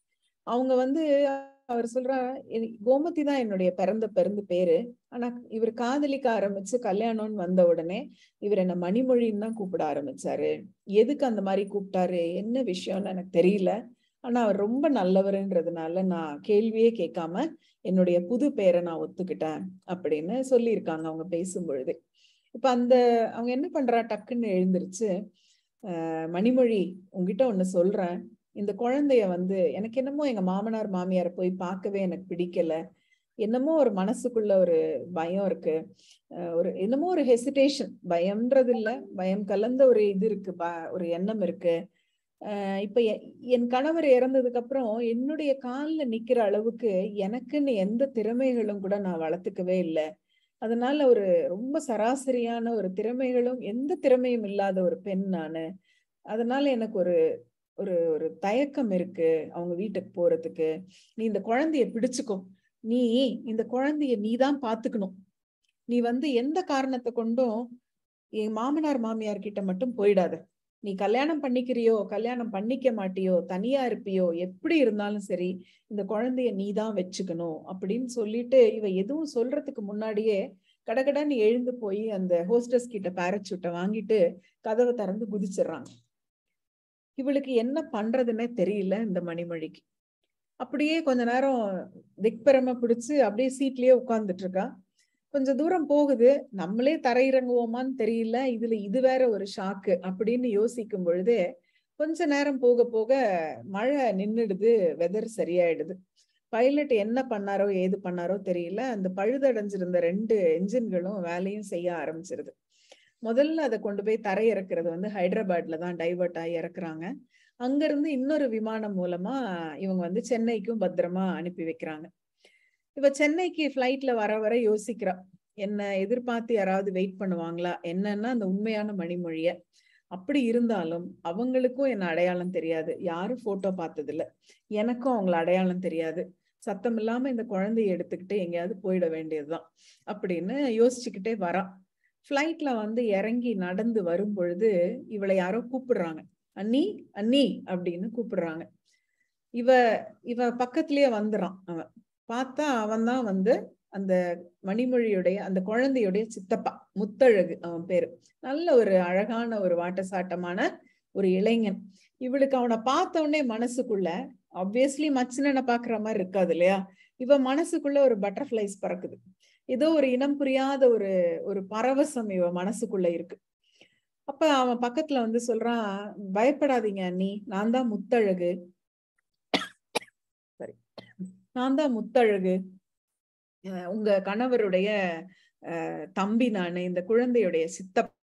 அவங்க வந்து அவர் சொல்றா கோமதி தான் என்னுடைய பிறந்த பிறந்த பேரு ஆனா இவர் காதலிக்க ஆரம்பிச்சு கல்யாணம்னு வந்த உடனே இவர் என்ன மணிமொழின்னு தான் கூப்பிட ஆரம்பிச்சாரு எதுக்கு அந்த மாதிரி கூப்பிட்டாரு என்ன விஷயம்னு எனக்கு தெரியல ஆனா அவர் ரொம்ப நல்லவருன்றதுனால நான் கேள்வியே கேட்காம என்னுடைய புது பேரை நான் ஒத்துக்கிட்டேன் அப்படின்னு சொல்லியிருக்காங்க அவங்க பேசும் பொழுது இப்ப அந்த அவங்க என்ன பண்றா டக்குன்னு எழுந்திருச்சு அஹ் மணிமொழி உங்ககிட்ட ஒண்ணு சொல்றேன் இந்த குழந்தைய வந்து எனக்கு என்னமோ எங்க மாமனார் மாமியார் போய் பார்க்கவே எனக்கு பிடிக்கல என்னமோ ஒரு மனசுக்குள்ள ஒரு பயம் இருக்கு ஒரு என்னமோ ஒரு ஹெசிடேஷன் பயம்ன்றது இல்ல பயம் கலந்த ஒரு இது இருக்கு ஒரு எண்ணம் இருக்கு ஆஹ் இப்ப என் கணவர் இறந்ததுக்கு அப்புறம் என்னுடைய கால்ல நிக்கிற அளவுக்கு எனக்குன்னு எந்த திறமைகளும் கூட நான் வளர்த்துக்கவே இல்லை அதனால ஒரு ரொம்ப சராசரியான ஒரு திறமைகளும் எந்த திறமையும் இல்லாத ஒரு பெண் நானு அதனால எனக்கு ஒரு ஒரு ஒரு தயக்கம் இருக்கு அவங்க வீட்டுக்கு போறதுக்கு நீ இந்த குழந்தைய பிடிச்சுக்கோ நீ இந்த குழந்தைய நீ தான் பாத்துக்கணும் நீ வந்து எந்த காரணத்தை கொண்டும் என் மாமனார் மாமியார் கிட்ட மட்டும் போயிடாத நீ கல்யாணம் பண்ணிக்கிறியோ கல்யாணம் பண்ணிக்க மாட்டியோ தனியா இருப்பியோ எப்படி இருந்தாலும் சரி இந்த குழந்தைய நீ தான் வச்சுக்கணும் அப்படின்னு சொல்லிட்டு இவ எதுவும் சொல்றதுக்கு முன்னாடியே கடகடன்னு எழுந்து போய் அந்த ஹோஸ்டஸ் கிட்ட பேரச்சூட்டை வாங்கிட்டு கதவை திறந்து குதிச்சிடுறாங்க இவளுக்கு என்ன பண்றதுன்னே தெரியல இந்த மணிமொழிக்கு அப்படியே கொஞ்ச நேரம் திக்பரமா பிடிச்சு அப்படியே சீட்லயே உட்கார்ந்துட்டு இருக்கா கொஞ்சம் தூரம் போகுது நம்மளே தரையிறங்குவோமான்னு தெரியல இதுல இது வேற ஒரு ஷாக்கு அப்படின்னு யோசிக்கும் பொழுது கொஞ்ச நேரம் போக போக மழை நின்னுடுது வெதர் சரியாயிடுது பைலட் என்ன பண்ணாரோ ஏது பண்ணாரோ தெரியல அந்த பழுதடைஞ்சிருந்த ரெண்டு என்ஜின்களும் வேலையும் செய்ய ஆரம்பிச்சிருது முதல்ல அதை கொண்டு போய் தரை இறக்குறது வந்து ஹைதராபாத்ல தான் டைவர்ட் ஆகி இறக்குறாங்க அங்க இருந்து இன்னொரு விமானம் மூலமா இவங்க வந்து சென்னைக்கும் பத்திரமா அனுப்பி வைக்கிறாங்க இவ சென்னைக்கு ஃபிளைட்ல வர வர யோசிக்கிறா என்ன எதிர்பார்த்து யாராவது வெயிட் பண்ணுவாங்களா என்னன்னா அந்த உண்மையான மணிமொழிய அப்படி இருந்தாலும் அவங்களுக்கும் என்ன அடையாளம் தெரியாது யாரும் போட்டோ பார்த்தது இல்ல எனக்கும் அவங்கள அடையாளம் தெரியாது சத்தம் இல்லாம இந்த குழந்தைய எடுத்துக்கிட்டு எங்கேயாவது போயிட வேண்டியதுதான் அப்படின்னு யோசிச்சுக்கிட்டே வரா ஃபிளைட்ல வந்து இறங்கி நடந்து வரும் பொழுது இவளை யாரோ கூப்பிடுறாங்க அண்ணி அண்ணி அப்படின்னு கூப்பிடுறாங்க இவ இவ பக்கத்திலேயே வந்துறான் அவன் பார்த்தா அவன் தான் வந்து அந்த மணிமொழியுடைய அந்த குழந்தையுடைய சித்தப்பா முத்தழகு அவன் பேரு நல்ல ஒரு அழகான ஒரு வாட்டசாட்டமான ஒரு இளைஞன் இவளுக்கு அவனை பார்த்த உடனே மனசுக்குள்ள ஆப்வியஸ்லி மச்சினனை பாக்குற மாதிரி இருக்காது இல்லையா இவ மனசுக்குள்ள ஒரு பட்டர்ஃபிளைஸ் பறக்குது ஏதோ ஒரு இனம் புரியாத ஒரு ஒரு பரவசம் இவ மனசுக்குள்ள இருக்கு அப்ப அவன் பக்கத்துல வந்து சொல்றான் பயப்படாதீங்க அண்ணி நான் தான் முத்தழகு சரி நான் தான் முத்தழகு உங்க கணவருடைய தம்பி நானு இந்த குழந்தையுடைய சித்தப்பா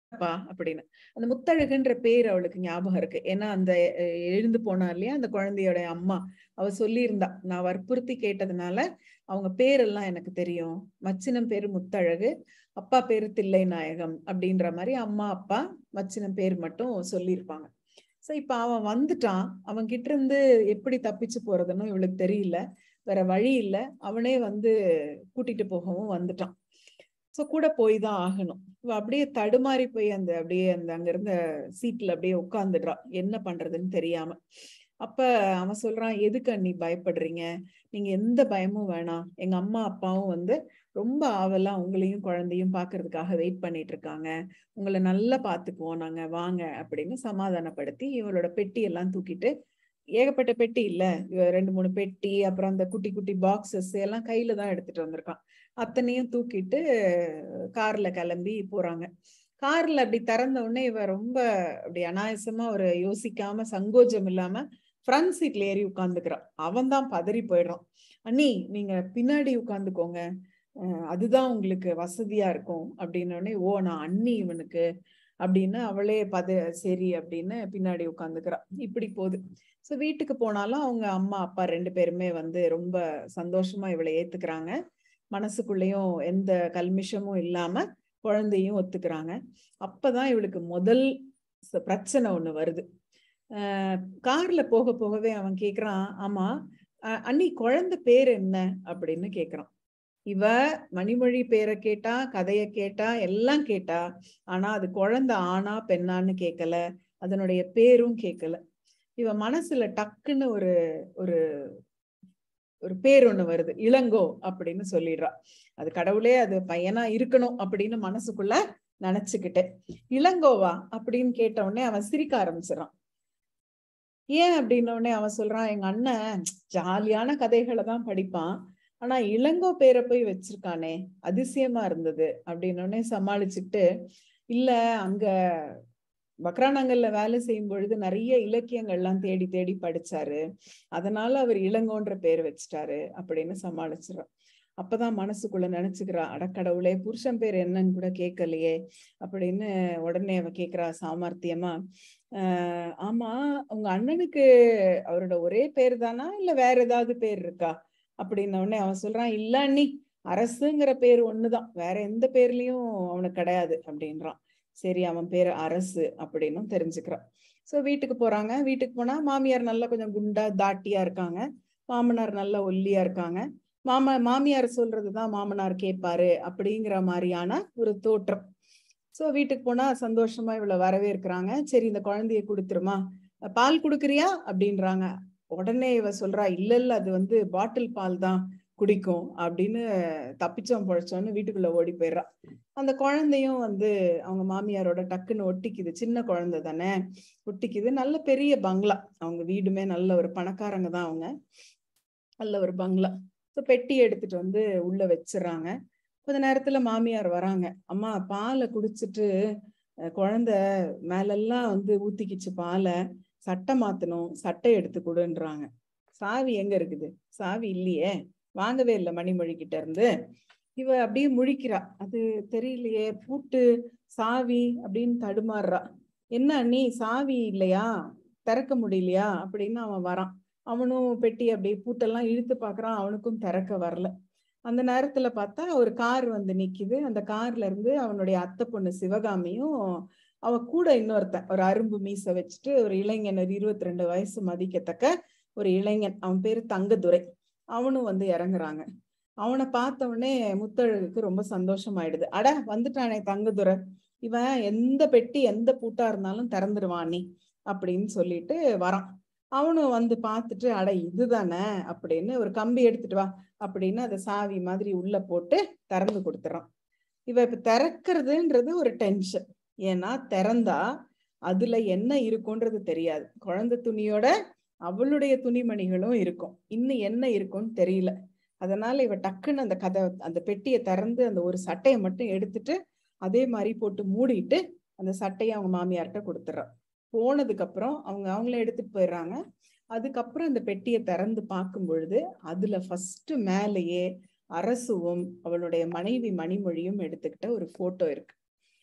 இல்லப்பா அப்படின்னு அந்த முத்தழகுன்ற பேர் அவளுக்கு ஞாபகம் இருக்கு ஏன்னா அந்த அஹ், எழுந்து போனா இல்லையா அந்த குழந்தையோட அம்மா அவ சொல்லியிருந்தா நான் வற்புறுத்தி கேட்டதுனால அவங்க பேரெல்லாம் எனக்கு தெரியும் மச்சினம் பேரு முத்தழகு அப்பா பேரு தில்லை நாயகம் அப்படின்ற மாதிரி அம்மா அப்பா மச்சினம் பேர் மட்டும் சொல்லியிருப்பாங்க சோ இப்ப அவன் வந்துட்டான் அவன் கிட்ட இருந்து எப்படி தப்பிச்சு போறதுன்னு இவளுக்கு தெரியல வேற வழி இல்ல அவனே வந்து கூட்டிட்டு போகவும் வந்துட்டான் சோ கூட போய் தான் ஆகணும் இவ அப்படியே தடுமாறி போய் அந்த அப்படியே அந்த அங்க இருந்த சீட்ல அப்படியே உட்கார்ந்துடுறா என்ன பண்றதுன்னு தெரியாம அப்ப அவன் சொல்றான் எதுக்கு அண்ணி பயப்படுறீங்க நீங்க எந்த பயமும் வேணாம் எங்க அம்மா அப்பாவும் வந்து ரொம்ப ஆவலா உங்களையும் குழந்தையும் பாக்குறதுக்காக வெயிட் பண்ணிட்டு இருக்காங்க உங்களை நல்லா பாத்துக்குவோம் நாங்க வாங்க அப்படின்னு சமாதானப்படுத்தி இவளோட பெட்டி எல்லாம் தூக்கிட்டு ஏகப்பட்ட பெட்டி இல்ல இவ ரெண்டு மூணு பெட்டி அப்புறம் அந்த குட்டி குட்டி பாக்ஸஸ் எல்லாம் கையில தான் எடுத்துட்டு வந்திருக்கான் அத்தனையும் தூக்கிட்டு கார்ல கிளம்பி போறாங்க கார்ல அப்படி திறந்த உடனே இவ ரொம்ப அப்படி அனாயசமா ஒரு யோசிக்காம சங்கோஜம் இல்லாம ஃப்ரண்ட் சீட்ல ஏறி உட்காந்துக்கிறான் அவன் தான் பதறி போயிடுறான் அண்ணி நீங்க பின்னாடி உட்காந்துக்கோங்க அஹ் அதுதான் உங்களுக்கு வசதியா இருக்கும் அப்படின்ன உடனே ஓ நான் அண்ணி இவனுக்கு அப்படின்னு அவளே பத சரி அப்படின்னு பின்னாடி உட்காந்துக்கிறா இப்படி போகுது சோ வீட்டுக்கு போனாலும் அவங்க அம்மா அப்பா ரெண்டு பேருமே வந்து ரொம்ப சந்தோஷமா இவளை ஏத்துக்கிறாங்க மனசுக்குள்ளேயும் எந்த கல்மிஷமும் இல்லாம குழந்தையும் ஒத்துக்கிறாங்க அப்பதான் இவளுக்கு முதல் ச- பிரச்சனை ஒண்ணு வருது ஆஹ் கார்ல போக போகவே அவன் கேக்குறான் ஆமா அஹ் அண்ணி குழந்தை பேர் என்ன அப்படின்னு கேக்குறான் இவ மணிமொழி பேரை கேட்டா கதைய கேட்டா எல்லாம் கேட்டா ஆனா அது குழந்தை ஆனா பெண்ணான்னு கேட்கல அதனுடைய பேரும் கேட்கல இவ மனசுல டக்குன்னு ஒரு ஒரு ஒரு பேர் ஒண்ணு வருது இளங்கோ அப்படின்னு சொல்லிடுறா அது கடவுளே அது பையனா இருக்கணும் அப்படின்னு மனசுக்குள்ள நினைச்சுக்கிட்டேன் இளங்கோவா அப்படின்னு கேட்ட உடனே அவன் சிரிக்க ஆரம்பிச்சிடறான் ஏன் அப்படின்ன உடனே அவன் சொல்றான் எங்க அண்ணன் ஜாலியான கதைகளை தான் படிப்பான் ஆனா இளங்கோ பேரை போய் வச்சிருக்கானே அதிசயமா இருந்தது அப்படின்னு உடனே சமாளிச்சுக்கிட்டு இல்ல அங்க பக்ரானங்கல்ல வேலை செய்யும் பொழுது நிறைய இலக்கியங்கள்லாம் தேடி தேடி படிச்சாரு அதனால அவர் இளங்கோன்ற பேர் வச்சுட்டாரு அப்படின்னு சமாளிச்சிடறான் அப்பதான் மனசுக்குள்ள நினைச்சுக்கிறா அடக்கடவுளே புருஷன் பேர் என்னன்னு கூட கேட்கலையே அப்படின்னு உடனே அவ கேக்குறா சாமர்த்தியமா ஆஹ் ஆமா உங்க அண்ணனுக்கு அவரோட ஒரே பேர் தானா இல்ல வேற ஏதாவது பேர் இருக்கா அப்படின்ன உடனே அவன் சொல்றான் இல்ல அண்ணி அரசுங்கிற பேர் ஒண்ணுதான் வேற எந்த பேர்லயும் அவனுக்கு கிடையாது அப்படின்றான் சரி அவன் பேரு அரசு அப்படின்னும் தெரிஞ்சுக்கிறான் சோ வீட்டுக்கு போறாங்க வீட்டுக்கு போனா மாமியார் நல்லா கொஞ்சம் குண்டா தாட்டியா இருக்காங்க மாமனார் நல்லா ஒல்லியா இருக்காங்க மாமா மாமியார் சொல்றதுதான் மாமனார் கேட்பாரு அப்படிங்கிற மாதிரியான ஒரு தோற்றம் சோ வீட்டுக்கு போனா சந்தோஷமா இவ்வளவு வரவேற்கிறாங்க சரி இந்த குழந்தைய கொடுத்துருமா பால் குடுக்குறியா அப்படின்றாங்க உடனே இவ சொல்றா இல்ல இல்ல அது வந்து பாட்டில் பால் தான் குடிக்கும் அப்படின்னு தப்பிச்சோம் பொழைச்சோன்னு வீட்டுக்குள்ள ஓடி போயிடுறா அந்த குழந்தையும் வந்து அவங்க மாமியாரோட டக்குன்னு ஒட்டிக்குது சின்ன குழந்தை தானே ஒட்டிக்குது நல்ல பெரிய பங்களா அவங்க வீடுமே நல்ல ஒரு பணக்காரங்க தான் அவங்க நல்ல ஒரு பங்களா ஸோ பெட்டி எடுத்துட்டு வந்து உள்ள வச்சிடுறாங்க கொஞ்ச நேரத்துல மாமியார் வராங்க அம்மா பாலை குடிச்சிட்டு அஹ், குழந்தை மேலெல்லாம் வந்து ஊத்திக்கிச்சு பாலை சட்டை மாத்தணும் சட்டை எடுத்து கொடுன்றாங்க சாவி எங்க இருக்குது சாவி இல்லையே வாங்கவே இல்லை மணிமொழி கிட்ட இருந்து இவ அப்படியே முழிக்கிறா அது தெரியலையே பூட்டு சாவி அப்படின்னு தடுமாறுறா என்ன அண்ணி சாவி இல்லையா திறக்க முடியலையா அப்படின்னு அவன் வரான் அவனும் பெட்டி அப்படியே பூட்டெல்லாம் இழுத்து பார்க்கறான் அவனுக்கும் திறக்க வரல அந்த நேரத்துல பார்த்தா ஒரு கார் வந்து நிக்குது அந்த கார்ல இருந்து அவனுடைய அத்தை பொண்ணு சிவகாமியும் அவ கூட இன்னொருத்தன் ஒரு அரும்பு மீசை வச்சுட்டு ஒரு இளைஞன் ஒரு இருபத்தி ரெண்டு வயசு மதிக்கத்தக்க ஒரு இளைஞன் அவன் பேரு தங்கதுரை அவனும் வந்து இறங்குறாங்க அவனை பார்த்த உடனே முத்தழகுக்கு ரொம்ப சந்தோஷமாயிடுது அட வந்துட்டானே தங்கதுரை இவன் எந்த பெட்டி எந்த பூட்டா இருந்தாலும் திறந்துருவான் நீ அப்படின்னு சொல்லிட்டு வரான் அவனும் வந்து பார்த்துட்டு அட இதுதானே அப்படின்னு ஒரு கம்பி எடுத்துட்டு வா அப்படின்னு அதை சாவி மாதிரி உள்ள போட்டு திறந்து கொடுத்துறான் இவ இப்ப திறக்கிறதுன்றது ஒரு டென்ஷன் ஏன்னா திறந்தா அதுல என்ன இருக்கும்ன்றது தெரியாது குழந்தை துணியோட அவளுடைய துணிமணிகளும் இருக்கும் இன்னும் என்ன இருக்கும்னு தெரியல அதனால இவ டக்குன்னு அந்த கதை அந்த பெட்டியை திறந்து அந்த ஒரு சட்டையை மட்டும் எடுத்துட்டு அதே மாதிரி போட்டு மூடிட்டு அந்த சட்டையை அவங்க மாமியார்கிட்ட கொடுத்துட்றான் போனதுக்கு அப்புறம் அவங்க அவங்கள எடுத்துட்டு போயிடுறாங்க அதுக்கப்புறம் அந்த பெட்டியை திறந்து பார்க்கும் பொழுது அதுல ஃபர்ஸ்ட் மேலேயே அரசுவும் அவளுடைய மனைவி மணிமொழியும் எடுத்துக்கிட்ட ஒரு போட்டோ இருக்கு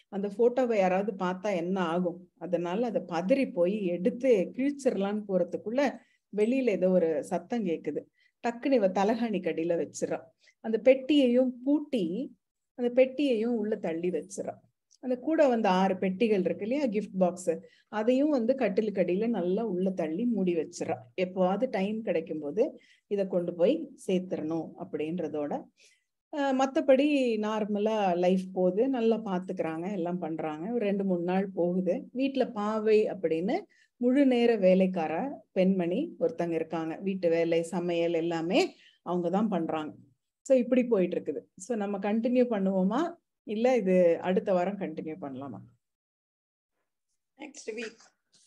அந்த போட்டோவை யாராவது பார்த்தா என்ன ஆகும் அதனால அதை பதறி போய் எடுத்து கிழிச்சிடலான்னு போறதுக்குள்ள வெளியில ஏதோ ஒரு சத்தம் கேக்குது டக்குன்னு இவ தலகாணி கடியில வச்சிடறா அந்த பெட்டியையும் பூட்டி அந்த பெட்டியையும் உள்ள தள்ளி வச்சிடறா அந்த கூட வந்து ஆறு பெட்டிகள் இருக்கு இல்லையா கிஃப்ட் பாக்ஸ் அதையும் வந்து கட்டிலுக்கு அடியில நல்லா உள்ள தள்ளி மூடி வச்சிடறா எப்போவாவது டைம் கிடைக்கும் போது இதை கொண்டு போய் சேர்த்துடணும் அப்படின்றதோட அஹ் மத்தபடி நார்மலா லைஃப் போகுது நல்லா பாத்துக்கிறாங்க எல்லாம் பண்றாங்க ஒரு ரெண்டு மூணு நாள் போகுது வீட்டுல பாவை அப்படின்னு முழு நேர வேலைக்கார பெண்மணி ஒருத்தங்க இருக்காங்க வீட்டு வேலை சமையல் எல்லாமே அவங்க தான் பண்றாங்க ஸோ இப்படி போயிட்டு இருக்குது ஸோ நம்ம கண்டினியூ பண்ணுவோமா இல்ல இது அடுத்த வாரம் கண்டினியூ பண்ணலாமா நெக்ஸ்ட் வீக்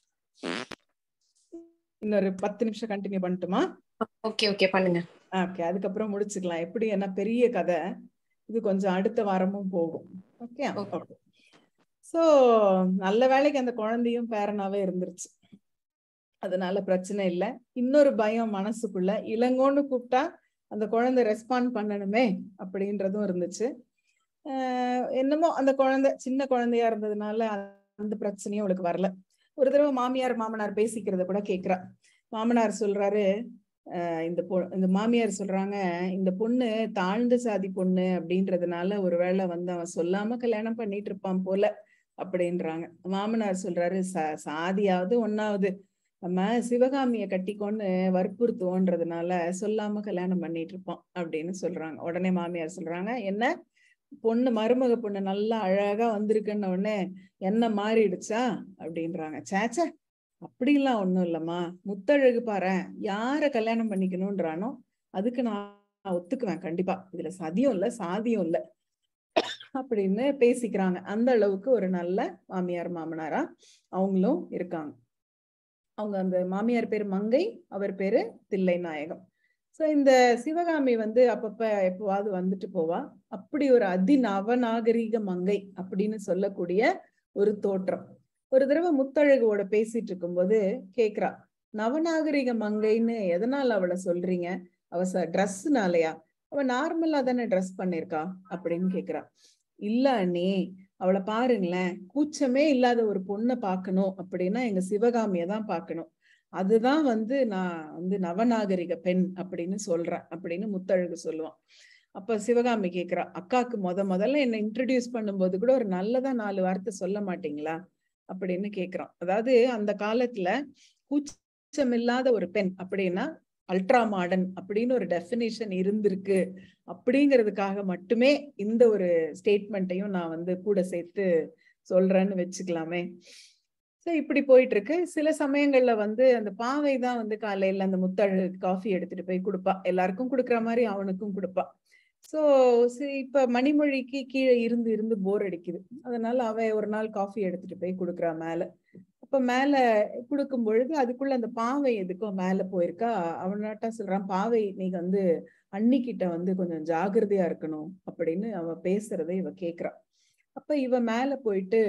இன்னொரு பத்து நிமிஷம் கண்டினியூ பண்ணட்டுமா ஓகே ஓகே பண்ணுங்க ஓகே அதுக்கப்புறம் முடிச்சுக்கலாம் எப்படி என்ன பெரிய கதை இது கொஞ்சம் அடுத்த வாரமும் போகும் ஓகே Okay. ஓகே சோ நல்ல வேலைக்கு அந்த குழந்தையும் பேரனாவே இருந்துருச்சு அதனால பிரச்சனை இல்லை இன்னொரு பயம் மனசுக்குள்ள இளங்கோன்னு கூப்பிட்டா அந்த குழந்தை ரெஸ்பாண்ட் பண்ணணுமே அப்படின்றதும் இருந்துச்சு ஆஹ் என்னமோ அந்த குழந்தை சின்ன குழந்தையா இருந்ததுனால அந்த பிரச்சனையும் அவளுக்கு வரல ஒரு தடவை மாமியார் மாமனார் பேசிக்கிறத கூட கேக்குறா மாமனார் சொல்றாரு ஆஹ் இந்த பொ இந்த மாமியார் சொல்றாங்க இந்த பொண்ணு தாழ்ந்த சாதி பொண்ணு அப்படின்றதுனால ஒருவேளை வந்து அவன் சொல்லாம கல்யாணம் பண்ணிட்டு இருப்பான் போல அப்படின்றாங்க மாமனார் சொல்றாரு ச சாதியாவது ஒன்னாவது நம்ம சிவகாமிய கட்டிக்கொண்டு வற்புறுத்துவோன்றதுனால சொல்லாம கல்யாணம் பண்ணிட்டு இருப்பான் அப்படின்னு சொல்றாங்க உடனே மாமியார் சொல்றாங்க என்ன பொண்ணு மருமக பொண்ணு நல்லா அழகா வந்திருக்குன்ன உடனே என்ன மாறிடுச்சா அப்படின்றாங்க சேச்சே அப்படிலாம் ஒண்ணும் இல்லம்மா முத்தழகு பாரு யார கல்யாணம் பண்ணிக்கணும்ன்றானோ அதுக்கு நான் ஒத்துக்குவேன் கண்டிப்பா இதுல சதியும் இல்ல சாதியும் இல்ல அப்படின்னு பேசிக்கிறாங்க அந்த அளவுக்கு ஒரு நல்ல மாமியார் மாமனாரா அவங்களும் இருக்காங்க அவங்க அந்த மாமியார் பேரு மங்கை அவர் பேரு தில்லை நாயகம் சோ இந்த சிவகாமி வந்து அப்பப்ப எப்பவாவது வந்துட்டு போவா அப்படி ஒரு அதிநவநாகரீக மங்கை அப்படின்னு சொல்லக்கூடிய ஒரு தோற்றம் ஒரு தடவை முத்தழகுவோட பேசிட்டு இருக்கும்போது கேக்குறா நவநாகரிக மங்கைன்னு எதனால அவளை சொல்றீங்க அவ ச ட்ரெஸ்னாலயா அவ நார்மலா தானே ட்ரெஸ் பண்ணிருக்கா அப்படின்னு கேக்குறா இல்ல அண்ணி அவளை பாருங்களேன் கூச்சமே இல்லாத ஒரு பொண்ணை பார்க்கணும் அப்படின்னா எங்க சிவகாமிய தான் பார்க்கணும் அதுதான் வந்து நான் வந்து நவநாகரிக பெண் அப்படின்னு சொல்றேன் அப்படின்னு முத்தழகு சொல்லுவான் அப்ப சிவகாமி கேக்குறா அக்காக்கு முத முதல்ல என்ன இன்ட்ரடியூஸ் பண்ணும்போது கூட ஒரு நல்லதா நாலு வார்த்தை சொல்ல மாட்டீங்களா அப்படின்னு கேக்குறான் அதாவது அந்த காலத்துல கூச்சம் இல்லாத ஒரு பெண் அப்படின்னா அல்ட்ரா மாடர்ன் அப்படின்னு ஒரு டெபினிஷன் இருந்திருக்கு அப்படிங்கிறதுக்காக மட்டுமே இந்த ஒரு ஸ்டேட்மெண்ட்டையும் நான் வந்து கூட சேர்த்து சொல்றேன்னு வச்சுக்கலாமே சோ இப்படி போயிட்டு இருக்கு சில சமயங்கள்ல வந்து அந்த பாவை தான் வந்து காலையில அந்த முத்தழு காஃபி எடுத்துட்டு போய் கொடுப்பா எல்லாருக்கும் கொடுக்குற மாதிரி அவனுக்கும் கொடுப்பா சோ இப்ப மணிமொழிக்கு கீழே இருந்து இருந்து போர் அடிக்குது அதனால அவ ஒரு நாள் காஃபி எடுத்துட்டு போய் கொடுக்குறா மேல அப்ப மேல கொடுக்கும் பொழுது அதுக்குள்ள அந்த பாவை எதுக்கோ மேல போயிருக்கா அவனாட்டா சொல்றான் பாவை நீங்க வந்து அன்னிக்கிட்ட வந்து கொஞ்சம் ஜாகிரதையா இருக்கணும் அப்படின்னு அவ பேசுறதை இவ கேக்குறா அப்ப இவ மேல போயிட்டு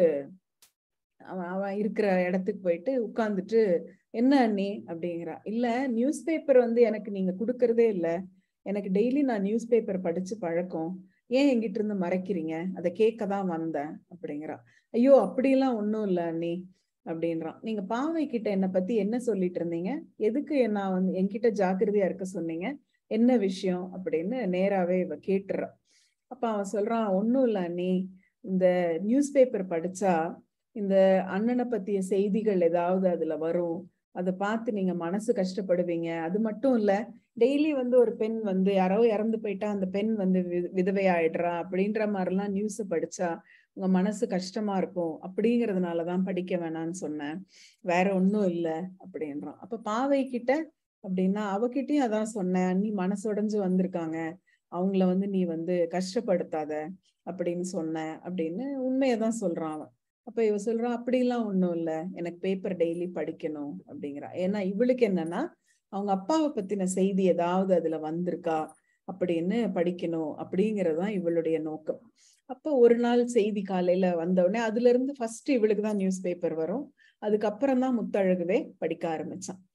அவன் அவன் இருக்கிற இடத்துக்கு போயிட்டு உட்கார்ந்துட்டு என்ன அண்ணி அப்படிங்கிறா இல்ல நியூஸ் பேப்பர் வந்து எனக்கு நீங்க கொடுக்கறதே இல்ல எனக்கு டெய்லி நான் நியூஸ் பேப்பர் படிச்சு பழக்கம் ஏன் எங்கிட்ட இருந்து மறைக்கிறீங்க அதை கேட்க தான் வந்தேன் அப்படிங்கிறா ஐயோ அப்படிலாம் ஒண்ணும் இல்ல அண்ணி அப்படின்றான் நீங்க பாவை கிட்ட என்னை பத்தி என்ன சொல்லிட்டு இருந்தீங்க எதுக்கு நான் வந்து என்கிட்ட ஜாக்கிரதையா இருக்க சொன்னீங்க என்ன விஷயம் அப்படின்னு நேராவே இவ கேட்டுறா அப்ப அவன் சொல்றான் ஒண்ணும் இல்ல அண்ணி இந்த நியூஸ் பேப்பர் படிச்சா இந்த அண்ணனை பத்திய செய்திகள் ஏதாவது அதுல வரும் அதை பார்த்து நீங்க மனசு கஷ்டப்படுவீங்க அது மட்டும் இல்ல டெய்லி வந்து ஒரு பெண் வந்து யாரோ இறந்து போயிட்டா அந்த பெண் வந்து விதவை ஆயிடுறா அப்படின்ற மாதிரிலாம் நியூஸ் படிச்சா உங்க மனசு கஷ்டமா இருக்கும் அப்படிங்கறதுனாலதான் படிக்க வேணாம்னு சொன்னேன் வேற ஒன்னும் இல்ல அப்படின்றான் அப்ப பாவை கிட்ட அப்படின்னா அவகிட்டயும் அதான் சொன்னேன் நீ மனசு உடைஞ்சு வந்திருக்காங்க அவங்கள வந்து நீ வந்து கஷ்டப்படுத்தாத அப்படின்னு சொன்ன அப்படின்னு உண்மையதான் சொல்றான் அவன் அப்ப இவ சொல்றா அப்படிலாம் ஒண்ணும் இல்ல எனக்கு பேப்பர் டெய்லி படிக்கணும் அப்படிங்கிறா ஏன்னா இவளுக்கு என்னன்னா அவங்க அப்பாவை பத்தின செய்தி ஏதாவது அதுல வந்திருக்கா அப்படின்னு படிக்கணும் அப்படிங்கறதுதான் இவளுடைய நோக்கம் அப்ப ஒரு நாள் செய்தி காலையில வந்த உடனே அதுல இருந்து ஃபர்ஸ்ட் இவளுக்கு தான் நியூஸ் பேப்பர் வரும் அதுக்கப்புறம் தான் முத்தழகுவே படிக்க ஆரம்பிச்சான்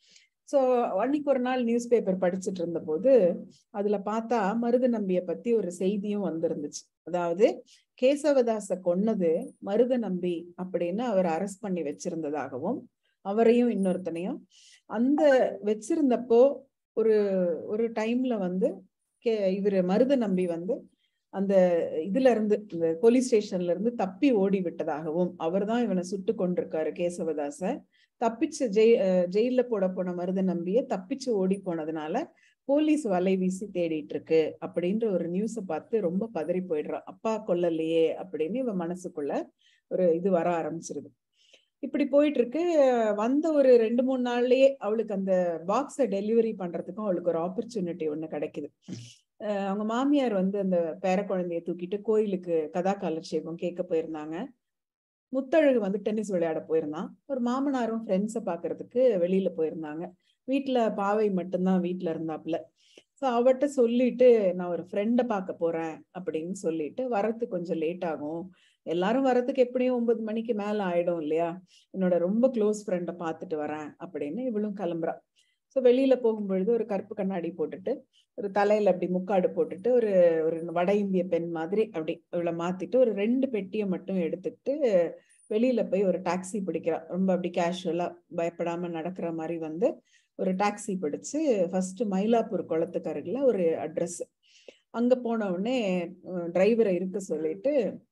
சோ அன்னைக்கு ஒரு நாள் நியூஸ் பேப்பர் படிச்சுட்டு இருந்த போது அதுல பார்த்தா மருது நம்பிய பத்தி ஒரு செய்தியும் வந்திருந்துச்சு அதாவது கேசவதாச கொன்னது மருத நம்பி அப்படின்னு அவர் அரெஸ்ட் பண்ணி வச்சிருந்ததாகவும் அவரையும் இன்னொருத்தனையும் அந்த வச்சிருந்தப்போ ஒரு ஒரு டைம்ல வந்து கே இவரு மருத நம்பி வந்து அந்த இதுல இருந்து இந்த போலீஸ் ஸ்டேஷன்ல இருந்து தப்பி ஓடி விட்டதாகவும் அவர்தான் இவனை சுட்டு கொண்டிருக்காரு கேசவதாச தப்பிச்சு ஜெய் அஹ் ஜெயில போட போன மருத நம்பிய தப்பிச்சு ஓடி போனதுனால போலீஸ் வலை வீசி தேடிட்டு இருக்கு அப்படின்ற ஒரு நியூஸ பார்த்து ரொம்ப பதறி போயிடுறான் அப்பா கொல்லலையே அப்படின்னு இவன் மனசுக்குள்ள ஒரு இது வர ஆரம்பிச்சிருது இப்படி போயிட்டு இருக்கு வந்த ஒரு ரெண்டு மூணு நாள்லயே அவளுக்கு அந்த பாக்ஸை டெலிவரி பண்றதுக்கும் அவளுக்கு ஒரு ஆப்பர்ச்சுனிட்டி ஒண்ணு கிடைக்குது அஹ் அவங்க மாமியார் வந்து அந்த பேர குழந்தைய தூக்கிட்டு கோயிலுக்கு கதா காலட்சேபம் கேட்க போயிருந்தாங்க முத்தழகு வந்து டென்னிஸ் விளையாட போயிருந்தான் ஒரு மாமனாரும் ஃப்ரெண்ட்ஸை பாக்குறதுக்கு வெளியில போயிருந்தாங்க வீட்டுல பாவை மட்டும்தான் வீட்டுல இருந்தாப்புல ஸோ அவட்ட சொல்லிட்டு நான் ஒரு ஃப்ரெண்டை பார்க்க போறேன் அப்படின்னு சொல்லிட்டு வரத்துக்கு கொஞ்சம் லேட் ஆகும் எல்லாரும் வரத்துக்கு எப்படியும் ஒன்பது மணிக்கு மேல ஆயிடும் இல்லையா என்னோட ரொம்ப க்ளோஸ் ஃப்ரெண்டை பார்த்துட்டு வரேன் அப்படின்னு இவளும் கிளம்புறா ஸோ வெளியில போகும்பொழுது ஒரு கருப்பு கண்ணாடி போட்டுட்டு ஒரு தலையில அப்படி முக்காடு போட்டுட்டு ஒரு ஒரு வட இந்திய பெண் மாதிரி அப்படி இவளை மாத்திட்டு ஒரு ரெண்டு பெட்டியை மட்டும் எடுத்துக்கிட்டு வெளியில போய் ஒரு டாக்ஸி பிடிக்கிறா ரொம்ப அப்படி கேஷுவலா பயப்படாம நடக்கிற மாதிரி வந்து ஒரு டாக்ஸி பிடிச்சு ஃபர்ஸ்ட் மயிலாப்பூர் குளத்துக்கு அருகில ஒரு அட்ரஸ் அங்க போன உடனே டிரைவரை இருக்க சொல்லிட்டு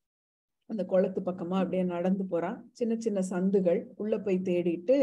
அந்த குளத்து பக்கமா அப்படியே நடந்து போறான் சின்ன சின்ன சந்துகள் உள்ள போய் தேடிட்டு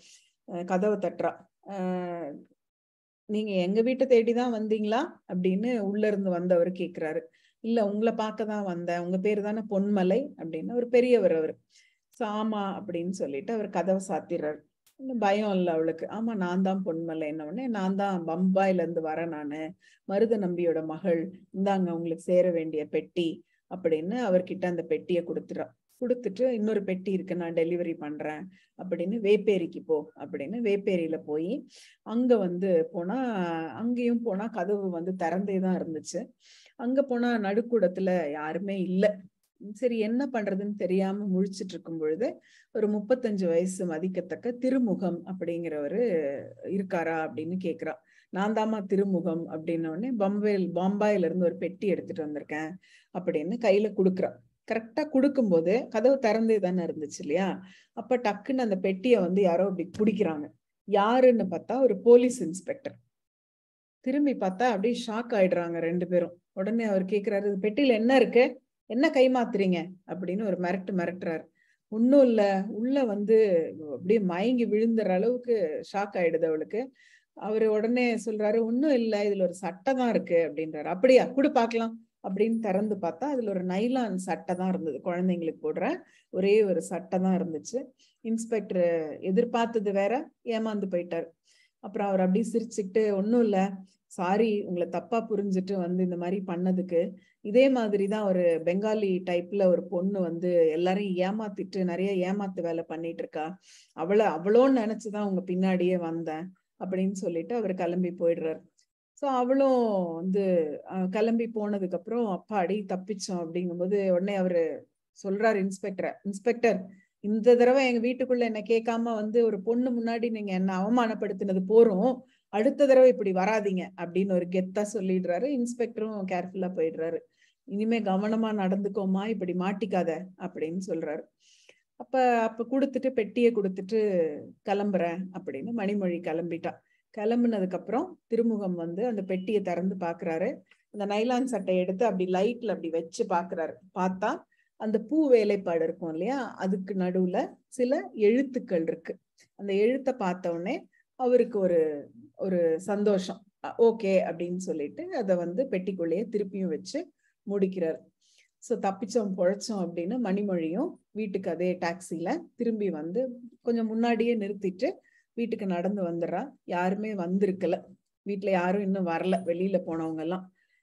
அஹ் கதவை தட்டுறா அஹ் நீங்க எங்க வீட்டை தேடிதான் வந்தீங்களா அப்படின்னு உள்ள இருந்து வந்தவர் கேக்குறாரு இல்ல உங்களை பார்க்க தான் வந்தேன் உங்க பேரு தானே பொன்மலை அப்படின்னு ஒரு பெரியவர் அவரு "சோ, ஆமா அப்படின்னு சொல்லிட்டு அவர் கதவை சாத்திடுறாரு இன்னும் பயம் இல்லை அவளுக்கு ஆமா நான் தான் பொன்மலைன்ன உடனே நான் தான் பம்பாயில இருந்து வரேன் நானு மருத நம்பியோட மகள் இந்தாங்க உங்களுக்கு சேர வேண்டிய பெட்டி அப்படின்னு அவர்கிட்ட அந்த பெட்டியை கொடுத்துறா கொடுத்துட்டு இன்னொரு பெட்டி இருக்கு நான் டெலிவரி பண்றேன் அப்படின்னு வேப்பேரிக்கு போ அப்படின்னு வேப்பேரியில போய் அங்க வந்து போனா அங்கேயும் போனா கதவு வந்து திறந்தே தான் இருந்துச்சு அங்க போனா நடுக்கூடத்துல யாருமே இல்ல சரி என்ன பண்றதுன்னு தெரியாம முழிச்சிட்டு இருக்கும் பொழுது ஒரு முப்பத்தஞ்சு வயசு மதிக்கத்தக்க திருமுகம் அப்படிங்கிறவரு இருக்காரா அப்படின்னு கேக்குறா நான் தாமா திருமுகம் அப்படின்ன உடனே பம்பையில் பாம்பாயில இருந்து ஒரு பெட்டி எடுத்துட்டு வந்திருக்கேன் அப்படின்னு கையில குடுக்குறா கரெக்டா கொடுக்கும்போது கதவு திறந்தே தானே இருந்துச்சு இல்லையா அப்ப டக்குன்னு அந்த பெட்டியை வந்து யாரோ அப்படி பிடிக்கிறாங்க யாருன்னு பார்த்தா ஒரு போலீஸ் இன்ஸ்பெக்டர் திரும்பி பார்த்தா அப்படியே ஷாக் ஆயிடுறாங்க ரெண்டு பேரும் உடனே அவர் கேக்குறாரு "இது பெட்டியில என்ன இருக்கு என்ன கைமாத்துறீங்க அப்படின்னு ஒரு மிரட்டு மிரட்டுறாரு ஒன்னும் இல்ல உள்ள வந்து அப்படியே மயங்கி விழுந்துற அளவுக்கு ஷாக் ஆயிடுது அவளுக்கு அவரு உடனே சொல்றாரு ஒன்னும் இல்ல இதுல ஒரு சட்டை தான் இருக்கு அப்படின்றாரு அப்படியா குடு பார்க்கலாம் அப்படின்னு திறந்து பார்த்தா அதுல ஒரு நைலான் சட்டை தான் இருந்தது குழந்தைங்களுக்கு போடுற ஒரே ஒரு சட்டை தான் இருந்துச்சு இன்ஸ்பெக்டர் எதிர்பார்த்தது வேற ஏமாந்து போயிட்டாரு அப்புறம் அவர் அப்படியே சிரிச்சுக்கிட்டு ஒன்னும் இல்ல சாரி உங்களை தப்பா புரிஞ்சுட்டு வந்து இந்த மாதிரி பண்ணதுக்கு இதே மாதிரி தான் ஒரு பெங்காலி டைப்ல ஒரு பொண்ணு வந்து எல்லாரையும் ஏமாத்திட்டு நிறைய ஏமாத்து வேலை பண்ணிட்டு இருக்கா அவளை அவளோன்னு நினைச்சுதான் உங்க பின்னாடியே வந்தேன் அப்படின்னு சொல்லிட்டு அவர் கிளம்பி போயிடுறாரு சோ அவளும் வந்து அஹ், கிளம்பி போனதுக்கு அப்புறம் அப்பாடி தப்பிச்சோம் அப்படிங்கும்போது உடனே அவரு சொல்றாரு இன்ஸ்பெக்டர் இன்ஸ்பெக்டர் இந்த தடவை எங்க வீட்டுக்குள்ள என்ன கேட்காம வந்து ஒரு பொண்ணு முன்னாடி நீங்க என்ன அவமானப்படுத்தினது போறோம் அடுத்த தடவை இப்படி வராதீங்க அப்படின்னு ஒரு கெத்தா சொல்லிடுறாரு இன்ஸ்பெக்டரும் கேர்ஃபுல்லா போயிடுறாரு இனிமே கவனமா நடந்துக்கோமா இப்படி மாட்டிக்காத அப்படின்னு சொல்றாரு அப்ப அப்ப கொடுத்துட்டு பெட்டியை கொடுத்துட்டு கிளம்புறேன் அப்படின்னு மணிமொழி கிளம்பிட்டா கிளம்புனதுக்கு அப்புறம் திருமுகம் வந்து அந்த பெட்டியை திறந்து பாக்குறாரு அந்த நைலான் சட்டையை எடுத்து அப்படி லைட்ல அப்படி வச்சு பாக்குறாரு பார்த்தா அந்த பூ வேலைப்பாடு இருக்கும் இல்லையா அதுக்கு நடுவுல சில எழுத்துக்கள் இருக்கு அந்த எழுத்தை பார்த்த உடனே அவருக்கு ஒரு ஒரு சந்தோஷம் ஓகே அப்படின்னு சொல்லிட்டு அதை வந்து பெட்டிக்குள்ளேயே திருப்பியும் வச்சு முடிக்கிறார் சோ தப்பிச்சோம் பொழைச்சோம் அப்படின்னு மணிமொழியும் வீட்டுக்கு அதே டாக்ஸில திரும்பி வந்து கொஞ்சம் முன்னாடியே நிறுத்திட்டு வீட்டுக்கு நடந்து வந்துடுறா யாருமே வந்திருக்கல வீட்டுல யாரும் இன்னும் வரல வெளியில போனவங்க எல்லாம்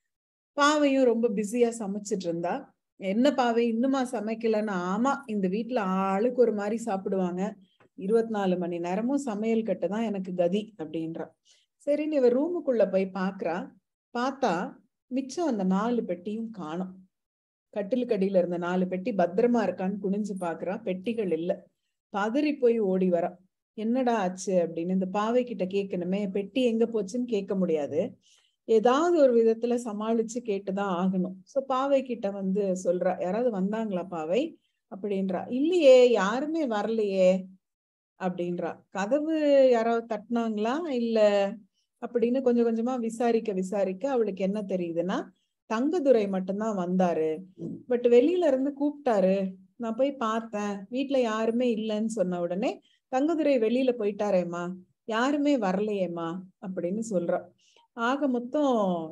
பாவையும் ரொம்ப பிஸியா சமைச்சிட்டு இருந்தா என்ன பாவை இன்னுமா சமைக்கலன்னா ஆமா இந்த வீட்டுல ஆளுக்கு ஒரு மாதிரி சாப்பிடுவாங்க இருபத்தி நாலு மணி நேரமும் சமையல் கட்டு தான் எனக்கு கதி அப்படின்றா சரின்னு இவ ரூமுக்குள்ள போய் பாக்குறா பார்த்தா மிச்சம் அந்த நாலு பெட்டியும் காணும் கட்டிலுக்கடியில இருந்த நாலு பெட்டி பத்திரமா இருக்கான்னு குனிஞ்சு பாக்குறா பெட்டிகள் இல்ல பதறி போய் ஓடி வரா என்னடா ஆச்சு அப்படின்னு இந்த பாவை கிட்ட கேட்கணுமே பெட்டி எங்க போச்சுன்னு கேட்க முடியாது ஏதாவது ஒரு விதத்துல சமாளிச்சு கேட்டுதான் ஆகணும் சோ பாவை கிட்ட வந்து சொல்றா யாராவது வந்தாங்களா பாவை அப்படின்றா இல்லையே யாருமே வரலையே அப்படின்றா கதவு யாராவது தட்டினாங்களா இல்ல அப்படின்னு கொஞ்சம் கொஞ்சமா விசாரிக்க விசாரிக்க அவளுக்கு என்ன தெரியுதுன்னா தங்கதுரை மட்டும்தான் வந்தாரு பட் வெளியில இருந்து கூப்பிட்டாரு நான் போய் பார்த்தேன் வீட்டுல யாருமே இல்லைன்னு சொன்ன உடனே தங்கதுரை வெளியில போயிட்டாரேம்மா யாருமே வரலையேம்மா அப்படின்னு சொல்றா ஆக மொத்தம்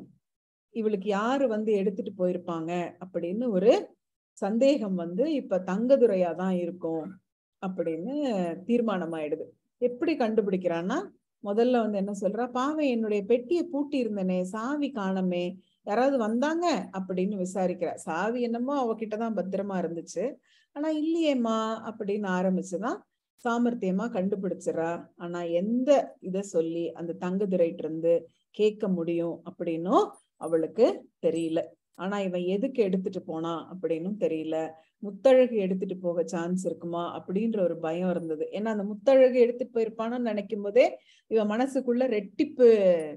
இவளுக்கு யாரு வந்து எடுத்துட்டு போயிருப்பாங்க அப்படின்னு ஒரு சந்தேகம் வந்து இப்ப தங்கதுரையா தான் இருக்கும் அப்படின்னு தீர்மானம் ஆயிடுது எப்படி கண்டுபிடிக்கிறான்னா முதல்ல வந்து என்ன சொல்றா பாவை என்னுடைய பெட்டியை பூட்டி இருந்தனே சாவி காணமே யாராவது வந்தாங்க அப்படின்னு விசாரிக்கிறா சாவி என்னமோ அவகிட்டதான் பத்திரமா இருந்துச்சு ஆனா இல்லையேம்மா அப்படின்னு ஆரம்பிச்சுதான் சாமர்த்தியமா கண்டுபிடிச்சிடறா ஆனா எந்த இத சொல்லி அந்த தங்கதுரைட்டு இருந்து கேட்க முடியும் அப்படின்னும் அவளுக்கு தெரியல ஆனா இவன் எதுக்கு எடுத்துட்டு போனா அப்படின்னும் தெரியல முத்தழகு எடுத்துட்டு போக சான்ஸ் இருக்குமா அப்படின்ற ஒரு பயம் இருந்தது ஏன்னா அந்த முத்தழகு எடுத்துட்டு போயிருப்பான்னு நினைக்கும் போதே இவன் மனசுக்குள்ள ரெட்டிப்பு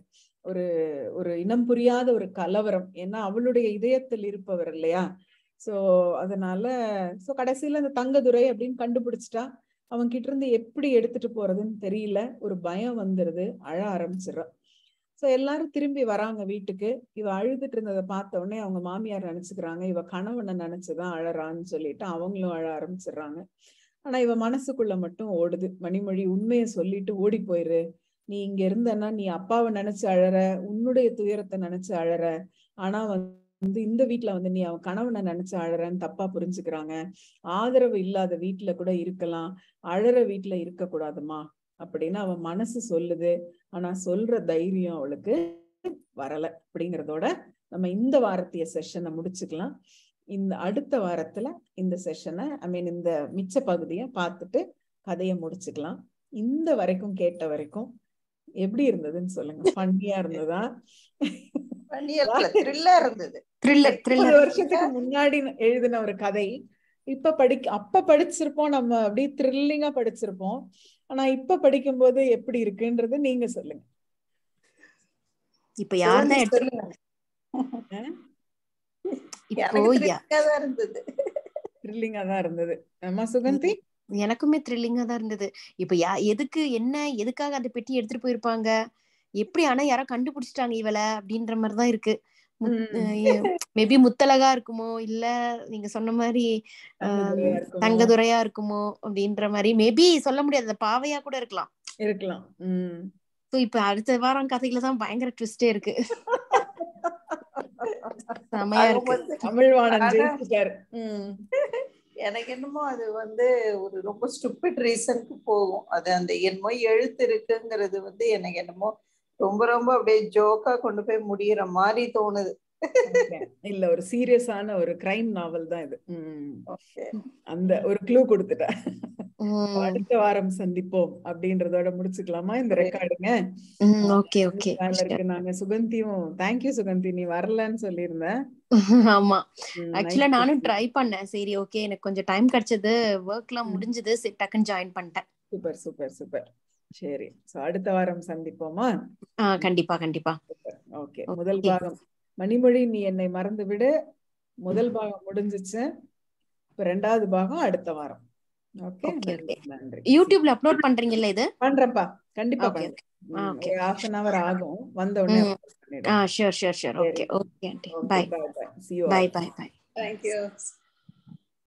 ஒரு ஒரு இனம் புரியாத ஒரு கலவரம் ஏன்னா அவளுடைய இதயத்தில் இருப்பவர் இல்லையா சோ அதனால சோ கடைசியில அந்த தங்கதுரை அப்படின்னு கண்டுபிடிச்சிட்டா அவன் கிட்ட இருந்து எப்படி எடுத்துட்டு போறதுன்னு தெரியல ஒரு பயம் வந்துருது அழ ஆரம்பிச்சிடுறா சோ எல்லாரும் திரும்பி வராங்க வீட்டுக்கு இவ அழுதுட்டு இருந்ததை பார்த்த உடனே அவங்க மாமியார் நினைச்சுக்கிறாங்க இவ கணவனை நினைச்சுதான் அழறான்னு சொல்லிட்டு அவங்களும் அழ ஆரம்பிச்சிடுறாங்க ஆனா இவ மனசுக்குள்ள மட்டும் ஓடுது மணிமொழி உண்மையை சொல்லிட்டு ஓடி போயிரு நீ இங்க இருந்தன்னா நீ அப்பாவை நினைச்சு அழற உன்னுடைய துயரத்தை நினைச்சு அழற ஆனா வந்து இந்த வீட்டுல வந்து நீ அவன் கணவனை நினைச்சு அழறன்னு தப்பா புரிஞ்சுக்கிறாங்க ஆதரவு இல்லாத வீட்டுல கூட இருக்கலாம் அழற வீட்டுல இருக்க கூடாதுமா அப்படின்னு அவன் மனசு சொல்லுது ஆனா சொல்ற தைரியம் அவளுக்கு வரல அப்படிங்கறதோட நம்ம இந்த வாரத்திய செஷனை முடிச்சுக்கலாம் இந்த அடுத்த வாரத்துல இந்த செஷனை ஐ மீன் இந்த மிச்ச பகுதிய பார்த்துட்டு கதையை முடிச்சுக்கலாம் இந்த வரைக்கும் கேட்ட வரைக்கும் எப்படி இருந்ததுன்னு சொல்லுங்க ஃபன்னியா இருந்ததா த்ரில்லா இருந்தது த்ரில்லர் ஒரு த்ரில்லர் வருஷத்துக்கு முன்னாடி எழுதின ஒரு கதை இப்ப படிக்க அப்ப படிச்சிருப்போம் நம்ம அப்படியே த்ரில்லிங்கா படிச்சிருப்போம் ஆனா இப்ப படிக்கும்போது எப்படி இருக்குன்றது நீங்க சொல்லுங்க இப்ப யார் தான் எடுத்து சொல்லுங்க. இப்போ எனக்கு யா- thrill-ஆ தான் இருந்தது த்ரில்லிங்கா தான் இருந்தது அம்மா சுகந்தி எனக்குமே த்ரில்லிங்கா தான் இருந்தது இப்ப யா எதுக்கு என்ன எதுக்காக அந்த பெட்டி எடுத்துட்டு போயிருப்பாங்க எப்படி ஆனா யாரோ கண்டுபிடிச்சிட்டாங்க இவள அப்படின்ற மாதிரிதான் இருக்கு மேபி முத்தலகா இருக்குமோ இல்ல நீங்க சொன்ன மாதிரி தங்கதுரையா இருக்குமோ? தங்கதுரையா இருக்குமோ அப்படின்ற மாதிரி மேபி சொல்ல முடியாது அந்த பாவையா கூட இருக்கலாம் இருக்கலாம் உம் சோ இப்ப அடுத்த வாரம் கதையில தான் பயங்கர ட்விஸ்டே இருக்கு செமையா அது இருக்கு வந்து தமிழ்வாணன் ஆனா- ஜெயிச்சிட்டாரு உம் எனக்கு என்னமோ அது வந்து ஒரு ரொம்ப ஸ்டூபிட் ரீசனுக்கு போகும் அது அந்த என்னமோ எழுத்து இருக்குங்கிறது வந்து எனக்கு என்னமோ ரொம்ப ரொம்ப அப்படியே ஜோக்கா கொண்டு போய் முடியிற மாதிரி தோணுது Okay. இல்ல ஒரு சீரியஸான ஒரு கிரைம் நாவல் தான் இது உம் ஓகே அந்த ஒரு க்ளூ கொடுத்துட்டேன் உம் அடுத்த வாரம் சந்திப்போம் அப்படின்றதோட முடிச்சுக்கலாமா இந்த ரெக்கார்டுங்க உம் ஓகே ஓகே வேலை இருக்கு நாங்க சுகந்தியும் தேங்க்யூ சுகந்தி நீ வரலன்னு சொல்லியிருந்தேன் ஆமா உம், ஆக்சுவலா nice to நானும் see you. ட்ரை பண்ணேன் சரி ஓகே எனக்கு கொஞ்சம் டைம் கிடைச்சது ஒர்க் எல்லாம் ம். முடிஞ்சது சரி டக்குன்னு ஜாயின் பண்ணிட்டேன் சூப்பர் சூப்பர் சூப்பர் சரி சோ அடுத்த வாரம் சந்திப்போமா ஆஹ் கண்டிப்பா கண்டிப்பா ஓகே முதல் Okay. பாகம் மணிமொழி நீ என்னை மறந்து விடு முதல் பாகம் முடிஞ்சிச்சு இப்ப ரெண்டாவது பாகம் அடுத்த வாரம் ஓகே Okay, நன்றி okay. நன்றி யூடியூப்ல அப்லோட் பண்றீங்கல்ல இது பண்றேன்ப்பா கண்டிப்பா Okay, பண்றேன் ஆ, ம், okay. ஒரு ஹாஃப் அன் அவர் ஆகும் வந்த உடனே ம். upload பண்ணிடுறேன் ஆ ஷூர் ஷூர் ஷூர் சரி. Okay okay aunty Okay, bye bye bye see you all. Bye bye bye thank you